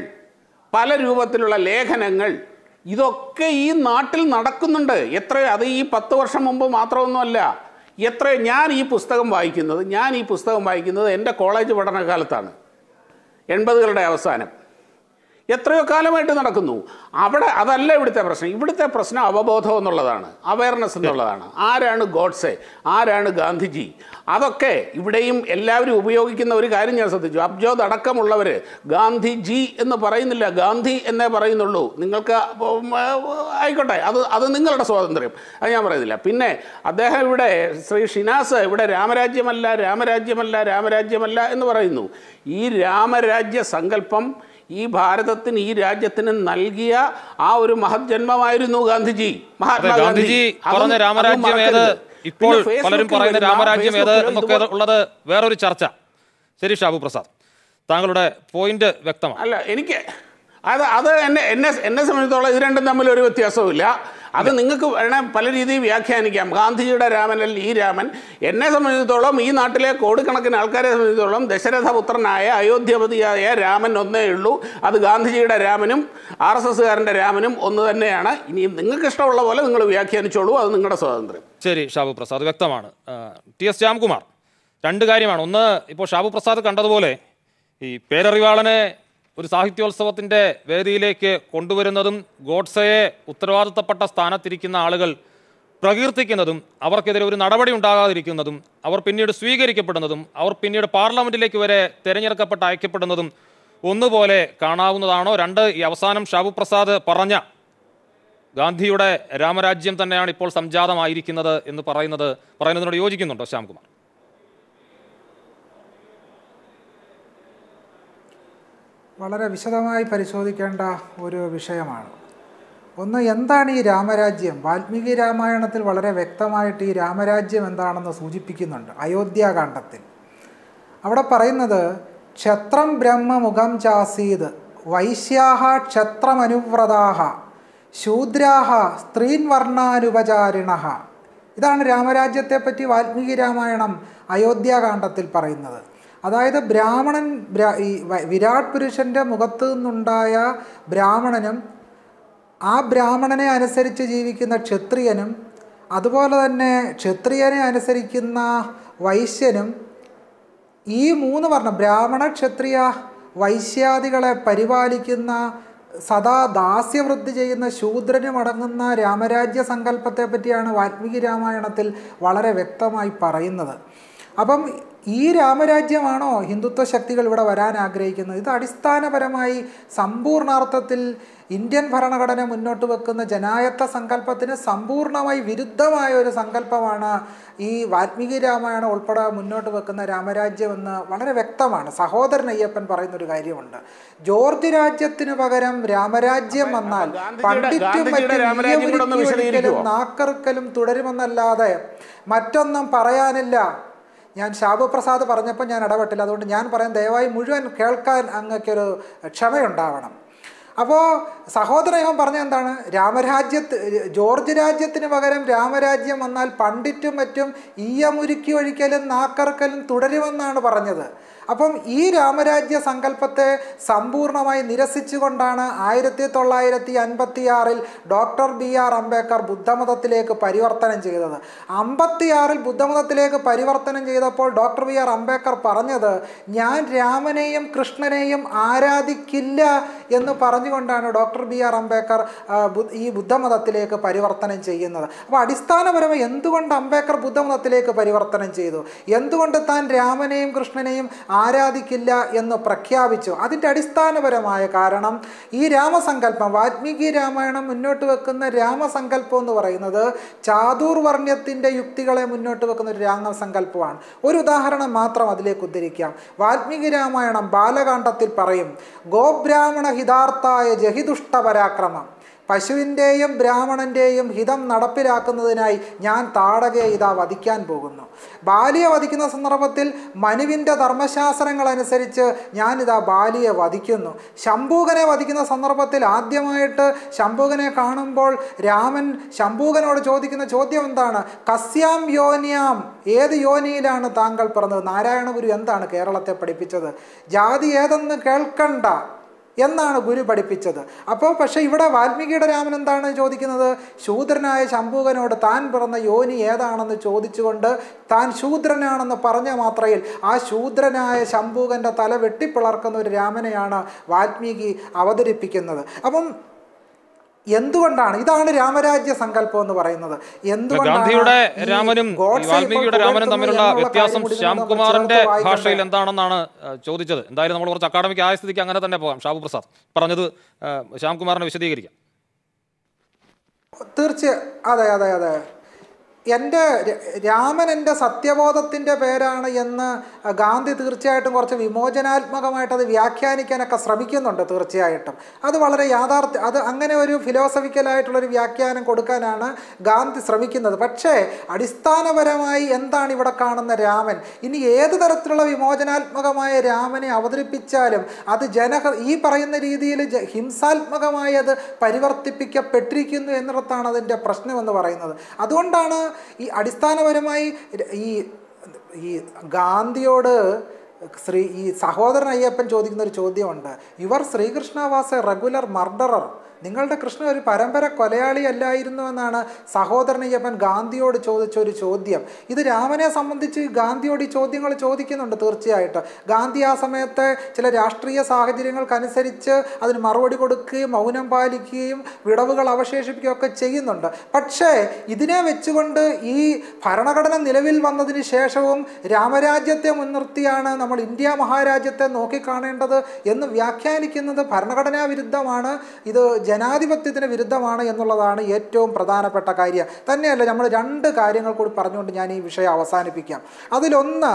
പല രൂപത്തിലുള്ള ലേഖനങ്ങൾ ഇതൊക്കെ ഈ നാട്ടിൽ നടക്കുന്നുണ്ട് എത്ര അത് ഈ പത്ത് വർഷം മുമ്പ് മാത്രമൊന്നുമല്ല എത്ര ഞാൻ ഈ പുസ്തകം വായിക്കുന്നത് ഞാൻ ഈ പുസ്തകം വായിക്കുന്നത് എൻ്റെ കോളേജ് പഠനകാലത്താണ് എൺപതുകളുടെ അവസാനം എത്രയോ കാലമായിട്ട് നടക്കുന്നു അവിടെ അതല്ല ഇവിടുത്തെ പ്രശ്നം ഇവിടുത്തെ പ്രശ്നം അവബോധം എന്നുള്ളതാണ് അവയർനെസ് എന്നുള്ളതാണ് ആരാണ് ഗോഡ്സെ ആരാണ് ഗാന്ധിജി അതൊക്കെ ഇവിടെയും എല്ലാവരും ഉപയോഗിക്കുന്ന ഒരു കാര്യം ഞാൻ ശ്രദ്ധിച്ചു അബ്ജോദ് അടക്കമുള്ളവർ ഗാന്ധിജി എന്ന് പറയുന്നില്ല ഗാന്ധി എന്നേ പറയുന്നുള്ളൂ നിങ്ങൾക്ക് ഉം, ആയിക്കോട്ടെ അത് അത് നിങ്ങളുടെ സ്വാതന്ത്ര്യം അത് ഞാൻ പറയുന്നില്ല പിന്നെ അദ്ദേഹം ഇവിടെ ശ്രീ ഷിനാസ് ഇവിടെ രാമരാജ്യമല്ല രാമരാജ്യമല്ല രാമരാജ്യമല്ല എന്ന് പറയുന്നു ഈ രാമരാജ്യ സങ്കല്പം ഈ ഭാരതത്തിന് ഈ രാജ്യത്തിന് നൽകിയ ആ ഒരു മഹത് ജന്മമായിരുന്നു ഗാന്ധിജി അതെ മഹാത്മാഗാന്ധി ഗാന്ധിജി അതും- പറഞ്ഞ അതും രാമരാജ്യം ഏത് മറക്കരുത്. ഇപ്പോൾ പിന്നെ പലരും ഫേസ്ബുക്കിൽ പറയുന്ന വരുന്ന- രാമരാജ്യം ഏത് ഫേസ്ബുക്കിൽ എന്നൊക്കെ ഇതുപോ- ഉള്ളത് വേറൊരു ചർച്ച ശരി ഷാബു പ്രസാദ് താങ്കളുടെ പോയിന്റ് വ്യക്തമാണ് അല്ല എനിക്ക് അത് അത് എന്നെ എന്നെ എന്നെ സംബന്ധിച്ചിടത്തോളം ഇത് രണ്ടും തമ്മിൽ ഒരു വ്യത്യാസവുമില്ല അത് നിങ്ങൾക്ക് വേണേൽ പല രീതിയിൽ വ്യാഖ്യാനിക്കാം ഗാന്ധിജിയുടെ രാമനല്ല ഈ രാമൻ എന്നെ സംബന്ധിച്ചിടത്തോളം ഈ നാട്ടിലെ കോടിക്കണക്കിന് ആൾക്കാരെ സംബന്ധിച്ചിടത്തോളം ദശരഥപുത്രനായ അയോധ്യപതിയായ രാമൻ ഒന്നേ ഉള്ളൂ അത് ഗാന്ധിജിയുടെ രാമനും ആർ എസ് എസ്സുകാരൻ്റെ രാമനും ഒന്ന് തന്നെയാണ് ഇനി നിങ്ങൾക്ക് ഇഷ്ടമുള്ള പോലെ നിങ്ങൾ വ്യാഖ്യാനിച്ചോളൂ അത് നിങ്ങളുടെ സ്വാതന്ത്ര്യം ശരി ഷാബു പ്രസാദ് വ്യക്തമാണ് ആ, ടി എസ് ശ്യാംകുമാർ രണ്ട് കാര്യമാണ് ഒന്ന് ഇപ്പോൾ ഷാബു പ്രസാദ് കണ്ടതുപോലെ ഈ പേരറിവാളനെ ഒരു സാഹിത്യോത്സവത്തിൻ്റെ വേദിയിലേക്ക് കൊണ്ടുവരുന്നതും ഗോഡ്സയെ ഉത്തരവാദിത്തപ്പെട്ട സ്ഥാനത്തിരിക്കുന്ന ആളുകൾ പ്രകീർത്തിക്കുന്നതും അവർക്കെതിരെ ഒരു നടപടി ഉണ്ടാകാതിരിക്കുന്നതും അവർ പിന്നീട് സ്വീകരിക്കപ്പെടുന്നതും അവർ പിന്നീട് പാർലമെന്റിലേക്ക് വരെ തിരഞ്ഞെടുക്കപ്പെട്ട് അയക്കപ്പെടുന്നതും ഒന്നുപോലെ കാണാവുന്നതാണോ രണ്ട് ഈ അവസാനം ഷാബു പ്രസാദ് പറഞ്ഞ ഗാന്ധിയുടെ രാമരാജ്യം തന്നെയാണ് ഇപ്പോൾ സംജാതമായിരിക്കുന്നത് എന്ന് പറയുന്നത് പറയുന്നതിനോട് യോജിക്കുന്നുണ്ടോ ശ്യാംകുമാർ വളരെ വിശദമായി പരിശോധിക്കേണ്ട ഒരു വിഷയമാണ് ഒന്ന് എന്താണ് ഈ രാമരാജ്യം വാൽമീകി രാമായണത്തിൽ വളരെ വ്യക്തമായിട്ട് ഈ രാമരാജ്യം എന്താണെന്ന് സൂചിപ്പിക്കുന്നുണ്ട് അയോധ്യാകാന്ഡത്തിൽ അവിടെ പറയുന്നത് ക്ഷത്രം ബ്രഹ്മമുഖം ചാസീത് വൈശ്യാഹ ക്ഷത്രമനുവ്രതാഹ ശൂദ്രാഹ സ്ത്രീൻ വർണ്ണാനുപചാരിണ ഇതാണ് രാമരാജ്യത്തെപ്പറ്റി വാൽമീകി രാമായണം അയോധ്യാകാന്ഡത്തിൽ പറയുന്നത് അതായത് ബ്രാഹ്മണൻ ബ്രാ ഈ വ- വിരാട് പുരുഷൻ്റെ മുഖത്തു നിന്നുണ്ടായ ബ്രാഹ്മണനും ആ ബ്രാഹ്മണനെ അനുസരിച്ച് ജീവിക്കുന്ന ക്ഷത്രിയനും അതുപോലെ തന്നെ ക്ഷത്രിയനെ അനുസരിക്കുന്ന വൈശ്യനും ഈ മൂന്ന് വർണ്ണം ബ്രാഹ്മണ ക്ഷത്രിയ വൈശ്യാദികളെ പരിപാലിക്കുന്ന സദാ ദാസ്യവൃത്തി ചെയ്യുന്ന ശൂദ്രനും അടങ്ങുന്ന രാമരാജ്യ സങ്കല്പത്തെ പറ്റിയാണ് വാൽമീകി രാമായണത്തിൽ വളരെ വ്യക്തമായി പറയുന്നത് അപ്പം ഈ രാമരാജ്യമാണോ ഹിന്ദുത്വ ശക്തികൾ ഇവിടെ വരാൻ ആഗ്രഹിക്കുന്നത് ഇത് അടിസ്ഥാനപരമായി സമ്പൂർണാർത്ഥത്തിൽ ഇന്ത്യൻ ഭരണഘടന മുന്നോട്ട് വെക്കുന്ന ജനായത്ത സങ്കല്പത്തിന് സമ്പൂർണ്ണമായി വിരുദ്ധമായ ഒരു സങ്കല്പമാണ് ഈ വാൽമീകി രാമായണം ഉൾപ്പെടെ മുന്നോട്ട് വെക്കുന്ന രാമരാജ്യം എന്ന് വളരെ വ്യക്തമാണ് സഹോദരൻ അയ്യപ്പൻ പറയുന്ന ഒരു കാര്യമുണ്ട് ജോർജ് രാജ്യത്തിന് പകരം രാമരാജ്യം വന്നാൽ ഗാന്ധിജിയുടെ- പണ്ഡിറ്റും ഗാന്ധിജിയുടെ മറ്റും രാമരാജ്യം കൂടെ ഒന്ന് ഈയമുരുക്കി ഒഴിക്കലും വിശദീകരിക്കുമോ? നാക്കറുക്കലും തുടരുമെന്നല്ലാതെ മറ്റൊന്നും പറയാനില്ല ഞാൻ ഷാബു പ്രസാദ് പറഞ്ഞപ്പോൾ ഞാൻ ഇടപെട്ടില്ല അതുകൊണ്ട് ഞാൻ പറയാൻ ദയവായി മുഴുവൻ കേൾക്കാൻ അങ്ങക്കൊരു ക്ഷമയുണ്ടാവണം അപ്പോൾ സഹോദരൻ പറഞ്ഞ എന്താണ് രാമരാജ്യത്ത് ജോർജ് രാജ്യത്തിന് പകരം രാമരാജ്യം വന്നാൽ പണ്ഡിറ്റും മറ്റും ഈയമുരുക്കി ഒഴിക്കലും നാക്കറക്കലും തുടരുമെന്നാണ് പറഞ്ഞത് അപ്പം ഈ രാമരാജ്യ സങ്കല്പത്തെ സമ്പൂർണ്ണമായി നിരസിച്ചുകൊണ്ടാണ് ആയിരത്തി തൊള്ളായിരത്തി അൻപത്തി ആറിൽ ഡോക്ടർ ബി ആർ അംബേദ്കർ ബുദ്ധമതത്തിലേക്ക് പരിവർത്തനം ചെയ്തത് അമ്പത്തിയാറിൽ ബുദ്ധമതത്തിലേക്ക് പരിവർത്തനം ചെയ്തപ്പോൾ ഡോക്ടർ ബി ആർ അംബേദ്കർ പറഞ്ഞത് ഞാൻ രാമനെയും കൃഷ്ണനെയും ആരാധിക്കില്ല എന്ന് പറഞ്ഞുകൊണ്ടാണ് ഡോക്ടർ ബി ആർ അംബേദ്കർ ആ, ബു- ഈ ബുദ്ധമതത്തിലേക്ക് പരിവർത്തനം ചെയ്യുന്നത് അപ്പോൾ അടിസ്ഥാനപരമായി എന്തുകൊണ്ട് അംബേദ്കർ ബുദ്ധമതത്തിലേക്ക് പരിവർത്തനം ചെയ്തു എന്തുകൊണ്ട് താൻ രാമനെയും കൃഷ്ണനെയും ആരാധിക്കില്ല എന്ന് പ്രഖ്യാപിച്ചു അതിൻ്റെ അടിസ്ഥാനപരമായ കാരണം ഈ രാമസങ്കല്പം വാൽമീകി രാമായണം മുന്നോട്ട് വെക്കുന്ന രാമസങ്കല്പം എന്ന് പറയുന്നത് ചാതുർവർണ്ണ്യത്തിൻ്റെ യുക്തികളെ മുന്നോട്ട് വെക്കുന്ന ഒരു രാമസങ്കല്പമാണ് ഒരു ഉദാഹരണം മാത്രം അതിലേക്ക് ഉദ്ധരിക്കാം വാൽമീകി രാമായണം ബാലകാണ്ഡത്തിൽ പറയും ഗോബ്രാഹ്മണ ഹിതാർത്ഥായ ജഹിദുഷ്ട പരാക്രമം പശുവിൻ്റെയും ബ്രാഹ്മണൻ്റെയും ഹിതം നടപ്പിലാക്കുന്നതിനായി ഞാൻ താടകയെ ഇതാ വധിക്കാൻ പോകുന്നു ബാലിയെ വധിക്കുന്ന സന്ദർഭത്തിൽ മനുവിൻ്റെ ധർമ്മശാസ്ത്രങ്ങൾ അനുസരിച്ച് ഞാനിതാ ബാലിയെ വധിക്കുന്നു ശംഭൂകനെ വധിക്കുന്ന സന്ദർഭത്തിൽ ആദ്യമായിട്ട് ശംഭൂകനെ കാണുമ്പോൾ രാമൻ ശംഭൂകനോട് ചോദിക്കുന്ന ചോദ്യം എന്താണ് കസ്യാം യോനിയാം ഏത് യോനിയിലാണ് താങ്കൾ പിറന്നത് നാരായണ ഗുരു എന്താണ് കേരളത്തെ പഠിപ്പിച്ചത് ജാതി ഏതെന്ന് കേൾക്കണ്ട എന്നാണ് ഗുരു പഠിപ്പിച്ചത് അപ്പോൾ പക്ഷേ ഇവിടെ വാൽമീകിയുടെ രാമൻ എന്താണ് ചോദിക്കുന്നത് ശൂദ്രനായ ശംഭൂകനോട് താൻ പിറന്ന യോനി ഏതാണെന്ന് ചോദിച്ചുകൊണ്ട് താൻ ശൂദ്രനാണെന്ന് പറഞ്ഞ മാത്രയിൽ ആ ശൂദ്രനായ ശംഭൂകൻ്റെ തല വെട്ടിപ്പിളർക്കുന്ന ഒരു രാമനെയാണ് വാൽമീകി അവതരിപ്പിക്കുന്നത് അപ്പം എന്തുകൊണ്ടാണ് ഇതാണ് രാമരാജ്യ സങ്കല്പം എന്ന് പറയുന്നത് എന്തുകൊണ്ടാണ് ഗാന്ധിയുടെ ഈ രാമനും ഈ ഗോഡ്സെ ഇപ്പോൾ വാൽമീകിയുടെ രാമനും പുകഴ്ത്തുന്നു തമ്മിലുള്ള എന്നുള്ള വ്യത്യാസം കാര്യം കൂടി നമ്മൾ ശ്യാംകുമാറിന്റെ ചേർത്ത് വായിക്കണ്ടേ? ഭാഷയിൽ എന്താണെന്നാണ് ഏഹ്, ചോദിച്ചത് എന്തായാലും നമ്മൾ കുറച്ച് അക്കാഡമിക് ആയ സ്ഥിതിക്ക് അങ്ങനെ തന്നെ പോകാം ഷാബു പ്രസാദ് പറഞ്ഞത് ഏഹ്, ശ്യാംകുമാറിനെ വിശദീകരിക്കാം തീർച്ച അതെ അതെ അതെ എൻ്റെ ര- രാമൻ എൻ്റെ സത്യബോധത്തിൻ്റെ പേരാണ് എന്ന് ഗാന്ധി തീർച്ചയായിട്ടും കുറച്ച് വിമോചനാത്മകമായിട്ട് അത് വ്യാഖ്യാനിക്കാനൊക്കെ ശ്രമിക്കുന്നുണ്ട് തീർച്ചയായിട്ടും അത് വളരെ യാഥാർത്ഥ്യ അത് അങ്ങനെ ഒരു ഫിലോസഫിക്കലായിട്ടുള്ളൊരു വ്യാഖ്യാനം കൊടുക്കാനാണ് ഗാന്ധി ശ്രമിക്കുന്നത് പക്ഷേ അടിസ്ഥാനപരമായി എന്താണ് ഇവിടെ കാണുന്ന രാമൻ ഇനി ഏത് തരത്തിലുള്ള വിമോചനാത്മകമായ രാമനെ അവതരിപ്പിച്ചാലും അത് ജന ഈ പറയുന്ന രീതിയിൽ ജ- ഹിംസാത്മകമായി അത് പരിവർത്തിപ്പിക്കപ്പെട്ടിരിക്കുന്നു എന്നിടത്താണ് അതിൻ്റെ പ്രശ്നമെന്ന് പറയുന്നത് അതുകൊണ്ടാണ് ഈ അടിസ്ഥാനപരമായി ര- ഈ ഈ ഗാന്ധിയോട് ശ്രീ ഈ സഹോദരൻ അയ്യപ്പൻ ചോദിക്കുന്ന ഒരു ചോദ്യമുണ്ട് your Shri Krishna was a regular murderer നിങ്ങളുടെ കൃഷ്ണൻ ഒരു പരമ്പര കൊലയാളി അല്ലായിരുന്നു എന്നാണ് സഹോദരൻ അയ്യപ്പൻ ഗാന്ധിയോട് ചോദിച്ച ഒരു ചോദ്യം ഇത് രാമനെ സംബന്ധിച്ച് ഗാന്ധിയോട് ഈ ചോദ്യങ്ങൾ ചോദിക്കുന്നുണ്ട് തീർച്ചയായിട്ടും ഗാന്ധി ആ സമയത്തെ ചില രാഷ്ട്രീയ സാഹചര്യങ്ങൾക്കനുസരിച്ച് അതിന് മറുപടി കൊടുക്കുകയും മൗനം പാലിക്കുകയും വിടവുകൾ അവശേഷിപ്പിക്കുകയും ഒക്കെ ചെയ്യുന്നുണ്ട് പക്ഷേ ഇതിനെ വെച്ചുകൊണ്ട് ഈ ഭരണഘടന നിലവിൽ വന്നതിന് ശേഷവും രാമരാജ്യത്തെ മുൻനിർത്തിയാണ് നമ്മൾ ഇന്ത്യ മഹാരാജ്യത്തെ നോക്കിക്കാണേണ്ടത് എന്ന് വ്യാഖ്യാനിക്കുന്നത് ഭരണഘടനാ വിരുദ്ധമാണ് ഇത് ജനാധിപത്യത്തിന് വിരുദ്ധമാണ് എന്നുള്ളതാണ് ഏറ്റവും പ്രധാനപ്പെട്ട കാര്യം തന്നെയല്ല നമ്മൾ രണ്ട് കാര്യങ്ങൾ കൂടി പറഞ്ഞുകൊണ്ട് ഞാൻ ഈ വിഷയം അവസാനിപ്പിക്കാം അതിലൊന്ന്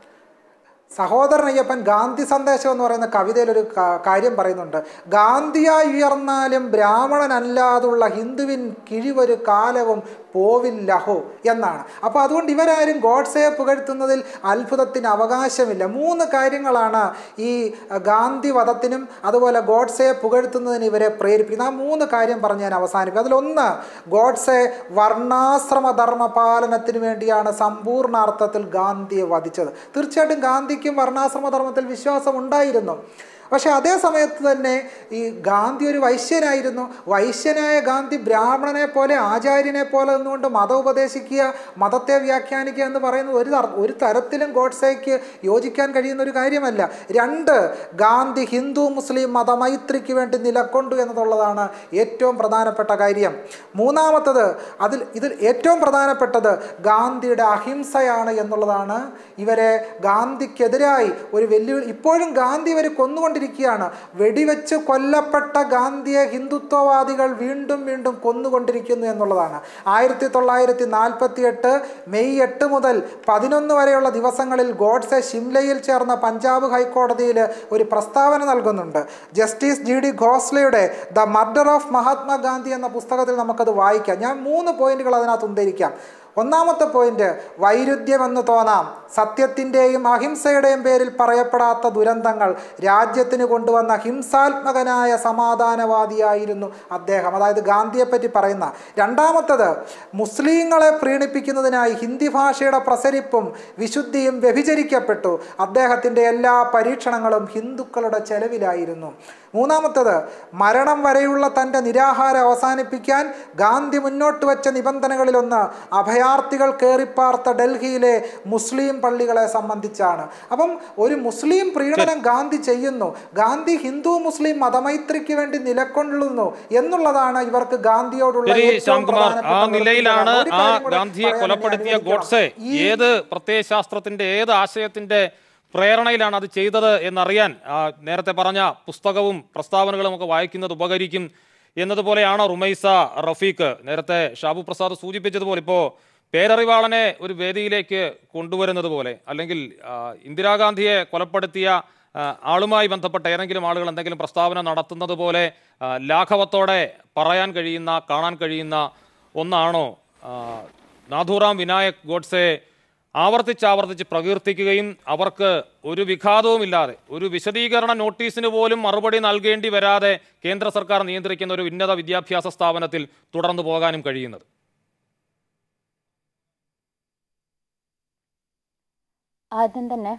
സഹോദരൻ അയ്യപ്പൻ ഗാന്ധി സന്ദേശം എന്ന് പറയുന്ന കവിതയിൽ ഒരു കാ- കാര്യം പറയുന്നുണ്ട് ഗാന്ധിയായി ഉയർന്നാലും ബ്രാഹ്മണനല്ലാതുള്ള ഹിന്ദുവിൻ കിഴിവൊരു കാലവും പോവില്ലഹോ എന്നാണ് അപ്പോൾ അതുകൊണ്ട് ഇവരാരും ഗോഡ്സയെ പുകഴ്ത്തുന്നതിൽ അത്ഭുതത്തിന് അവകാശമില്ല മൂന്ന് കാര്യങ്ങളാണ് ഈ ഗാന്ധി വധത്തിനും അതുപോലെ ഗോഡ്സയെ പുകഴ്ത്തുന്നതിന് ഇവരെ പ്രേരിപ്പിക്കുന്നത് ആ മൂന്ന് കാര്യം പറഞ്ഞ് ഞാൻ അവസാനിപ്പിക്കും അതിലൊന്ന് ഗോഡ്സെ വർണ്ണാശ്രമ ധർമ്മ പാലനത്തിന് വേണ്ടിയാണ് സമ്പൂർണ്ണാർത്ഥത്തിൽ ഗാന്ധിയെ വധിച്ചത് തീർച്ചയായിട്ടും ഗാന്ധിക്കും വർണ്ണാശ്രമ ധർമ്മത്തിൽ വിശ്വാസം ഉണ്ടായിരുന്നു പക്ഷെ അതേ സമയത്ത് തന്നെ ഈ ഗാന്ധി ഒരു വൈശ്യനായിരുന്നു വൈശ്യനായ ഗാന്ധി ബ്രാഹ്മണനെ പോലെ ആചാര്യനെ പോലെ നിന്നുകൊണ്ട് മതം ഉപദേശിക്കുക മതത്തെ വ്യാഖ്യാനിക്കുക എന്ന് പറയുന്നത് ഒരു തര- ഒരു തരത്തിലും ഗോഡ്സേക്ക് യോജിക്കാൻ കഴിയുന്ന ഒരു കാര്യമല്ല രണ്ട് ഗാന്ധി ഹിന്ദു മുസ്ലിം മതമൈത്രിക്ക് വേണ്ടി നിലക്കൊണ്ടു എന്നതുള്ളതാണ് ഏറ്റവും പ്രധാനപ്പെട്ട കാര്യം മൂന്നാമത്തത് അതിൽ ഇതിൽ ഏറ്റവും പ്രധാനപ്പെട്ടത് ഗാന്ധിയുടെ അഹിംസയാണ് എന്നുള്ളതാണ് ഇവരെ ഗാന്ധിക്കെതിരായി ഒരു വെല്ലുവിളി ഇപ്പോഴും ഗാന്ധി ഇവർ കൊന്നുകൊണ്ടിരിക്കുകയാണ് വെടിവെച്ച് കൊല്ലപ്പെട്ട ഗാന്ധിയെ ഹിന്ദുത്വവാദികൾ വീണ്ടും വീണ്ടും കൊന്നുകൊണ്ടിരിക്കുന്നു എന്നുള്ളതാണ് ആയിരത്തി തൊള്ളായിരത്തി നാൽപ്പത്തി എട്ട് മെയ് എട്ട് മുതൽ പതിനൊന്ന് വരെയുള്ള ദിവസങ്ങളിൽ ഗോഡ്സെ ഷിംലയിൽ ചേർന്ന പഞ്ചാബ് ഹൈക്കോടതിയിൽ ഒരു പ്രസ്താവന നൽകുന്നുണ്ട് ജസ്റ്റിസ് ജി ഡി ഘോസ്ലയുടെ ദ മർഡർ ഓഫ് മഹാത്മാഗാന്ധി എന്ന പുസ്തകത്തിൽ നമുക്കത് വായിക്കാം ഞാൻ മൂന്ന് പോയിന്റുകൾ അതിനകത്ത് ഉദ്ധരിക്കാം ഒന്നാമത്തെ പോയിന്റ് വൈരുദ്ധ്യമെന്ന് തോന്നാം സത്യത്തിൻ്റെയും അഹിംസയുടെയും പേരിൽ പറയപ്പെടാത്ത ദുരന്തങ്ങൾ രാജ്യത്തിന് കൊണ്ടുവന്ന ഹിംസാത്മകനായ സമാധാനവാദിയായിരുന്നു അദ്ദേഹം അതായത് ഗാന്ധിയെപ്പറ്റി പറയുന്ന രണ്ടാമത്തത് മുസ്ലിങ്ങളെ പ്രീണിപ്പിക്കുന്നതിനായി ഹിന്ദി ഭാഷയുടെ പ്രസരിപ്പും വിശുദ്ധിയും വ്യഭിചരിക്കപ്പെട്ടു അദ്ദേഹത്തിൻ്റെ എല്ലാ പരീക്ഷണങ്ങളും ഹിന്ദുക്കളുടെ ചെലവിലായിരുന്നു മൂന്നാമത്തത് മരണം വരെയുള്ള തൻ്റെ നിരാഹാരം അവസാനിപ്പിക്കാൻ ഗാന്ധി മുന്നോട്ട് വെച്ച നിബന്ധനകളിലൊന്ന് അഭയാർത്ഥികൾ കയറിപ്പാർത്ത ഡൽഹിയിലെ മുസ്ലിം പള്ളികളെ സംബന്ധിച്ചാണ് അപ്പം ഒരു മുസ്ലിം പ്രീണനം ഗാന്ധി ചെയ്യുന്നു ഗാന്ധി ഹിന്ദു മുസ്ലിം മതമൈത്രിക്ക് വേണ്ടി നിലകൊള്ളുന്നു എന്നുള്ളതാണ് ഇവർക്ക് ഗാന്ധിയോടുള്ള ശരി ഏറ്റവും ശ്യാംകുമാർ ആ പ്രധാനപ്പെട്ട നിലയിലാണ് ഒരു ആ കാര്യം കൂടെ ഗാന്ധിയെ പറയാൻ ഞാൻ കൊലപ്പെടുത്തിയ ആഗ്രഹിക്കുകയാണ്. ഗോഡ്സെ ഈ ഏത് പ്രത്യയശാസ്ത്രത്തിന്റെ ഏത് ആശയത്തിന്റെ പ്രേരണയിലാണ് അത് ചെയ്തത് എന്നറിയാൻ ആ, നേരത്തെ പറഞ്ഞ പുസ്തകവും പ്രസ്താവനകളും ഒക്കെ വായിക്കുന്നത് ഉപകരിക്കും എന്നതുപോലെയാണോ റുമൈസ റഫീഖ് നേരത്തെ ഷാബു പ്രസാദ് സൂചിപ്പിച്ചതുപോലെ ഇപ്പോൾ പേരറിവാളനെ ഒരു വേദിയിലേക്ക് കൊണ്ടുവരുന്നത് പോലെ അല്ലെങ്കിൽ ആ, ഇന്ദിരാഗാന്ധിയെ കൊലപ്പെടുത്തിയ ആ, ആളുമായി ബന്ധപ്പെട്ട ഏതെങ്കിലും ആളുകൾ എന്തെങ്കിലും പ്രസ്താവന നടത്തുന്നത് പോലെ ആ, ലാഘവത്തോടെ പറയാൻ കഴിയുന്ന കാണാൻ കഴിയുന്ന ഒന്നാണോ ആ, നാഥുറാം വിനായക് ഗോഡ്സെ ആവർത്തിച്ചാവർത്തിച്ച് പ്രകീർത്തിക്കുകയും അവർക്ക് ഒരു വിഘാതവുമില്ലാതെ ഒരു വിശദീകരണ നോട്ടീസിന് പോലും മറുപടി നൽകേണ്ടി വരാതെ കേന്ദ്ര സർക്കാർ നിയന്ത്രിക്കുന്ന ഒരു ഉന്നത വിദ്യാഭ്യാസ സ്ഥാപനത്തിൽ തുടർന്നു പോകാനും കഴിയുന്നത് ആദ്യം തന്നെ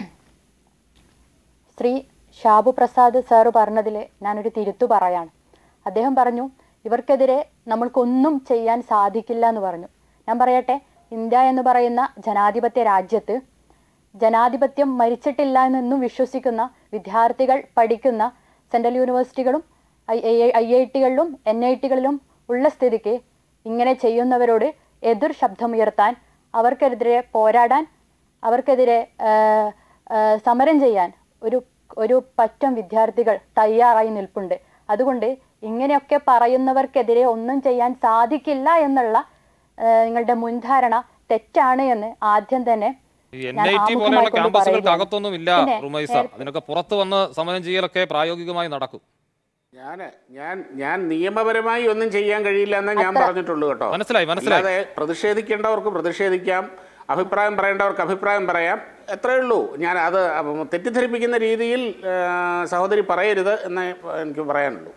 ശ്രീ ഷാബു പ്രസാദ് സാറ് പറഞ്ഞതിൽ ഞാനൊരു തിരുത്തു പറയാണ് അദ്ദേഹം പറഞ്ഞു ഇവർക്കെതിരെ നമ്മൾക്കൊന്നും ചെയ്യാൻ സാധിക്കില്ല എന്ന് പറഞ്ഞു ഞാൻ പറയട്ടെ ഇന്ത്യ എന്ന് പറയുന്ന ജനാധിപത്യ രാജ്യത്ത് ജനാധിപത്യം മരിച്ചിട്ടില്ല എന്നെന്നും വിശ്വസിക്കുന്ന വിദ്യാർത്ഥികൾ പഠിക്കുന്ന സെൻട്രൽ യൂണിവേഴ്സിറ്റികളും ഐ ഐ ടികളിലും എൻ ഐ ടികളിലും ഉള്ള സ്ഥിതിക്ക് ഇങ്ങനെ ചെയ്യുന്നവരോട് എതിർ ശബ്ദമുയർത്താൻ അവർക്കെതിരെ പോരാടാൻ അവർക്കെതിരെ ആ, ആ, സമരം ചെയ്യാൻ ഒരു ഒരു പറ്റം വിദ്യാർത്ഥികൾ തയ്യാറായി നിൽപ്പുണ്ട് അതുകൊണ്ട് ഇങ്ങനെയൊക്കെ പറയുന്നവർക്കെതിരെ ഒന്നും ചെയ്യാൻ സാധിക്കില്ല എന്നുള്ള ആ, നിങ്ങളുടെ മുൻധാരണ തെറ്റാണ് എന്ന് ആദ്യം തന്നെ എൻ ഞാൻ ഐ ടി ആമുഖമായി പോലെയുള്ള കൊണ്ട് ക്യാമ്പസുകൾക്ക് പറയുകയാണ്. അകത്തൊന്നും ഇല്ല പിന്നെ റുമൈസ നേരത്തെ- അതിനൊക്കെ പുറത്ത് വന്ന് സമരം ചെയ്യലൊക്കെ പ്രായോഗികമായി നടക്കും ഞാൻ ഞാൻ ഞാൻ നിയമപരമായി ഒന്നും ചെയ്യാൻ കഴിയില്ല എന്നേ ഞാൻ അത്ര- പറഞ്ഞിട്ടുള്ളൂ കേട്ടോ മനസ്സിലായി, മനസ്സിലായി. അല്ലാതെ പ്രതിഷേധിക്കേണ്ടവർക്ക് പ്രതിഷേധിക്കാം അഭിപ്രായം പറയേണ്ടവർക്ക് അഭിപ്രായം പറയാം എത്രയേ ഉള്ളൂ ഞാൻ അത് അപ്പം തെറ്റിദ്ധരിപ്പിക്കുന്ന രീതിയിൽ ആ, സഹോദരി പറയരുത് എന്നേ എനിക്ക് പറയാനുള്ളൂ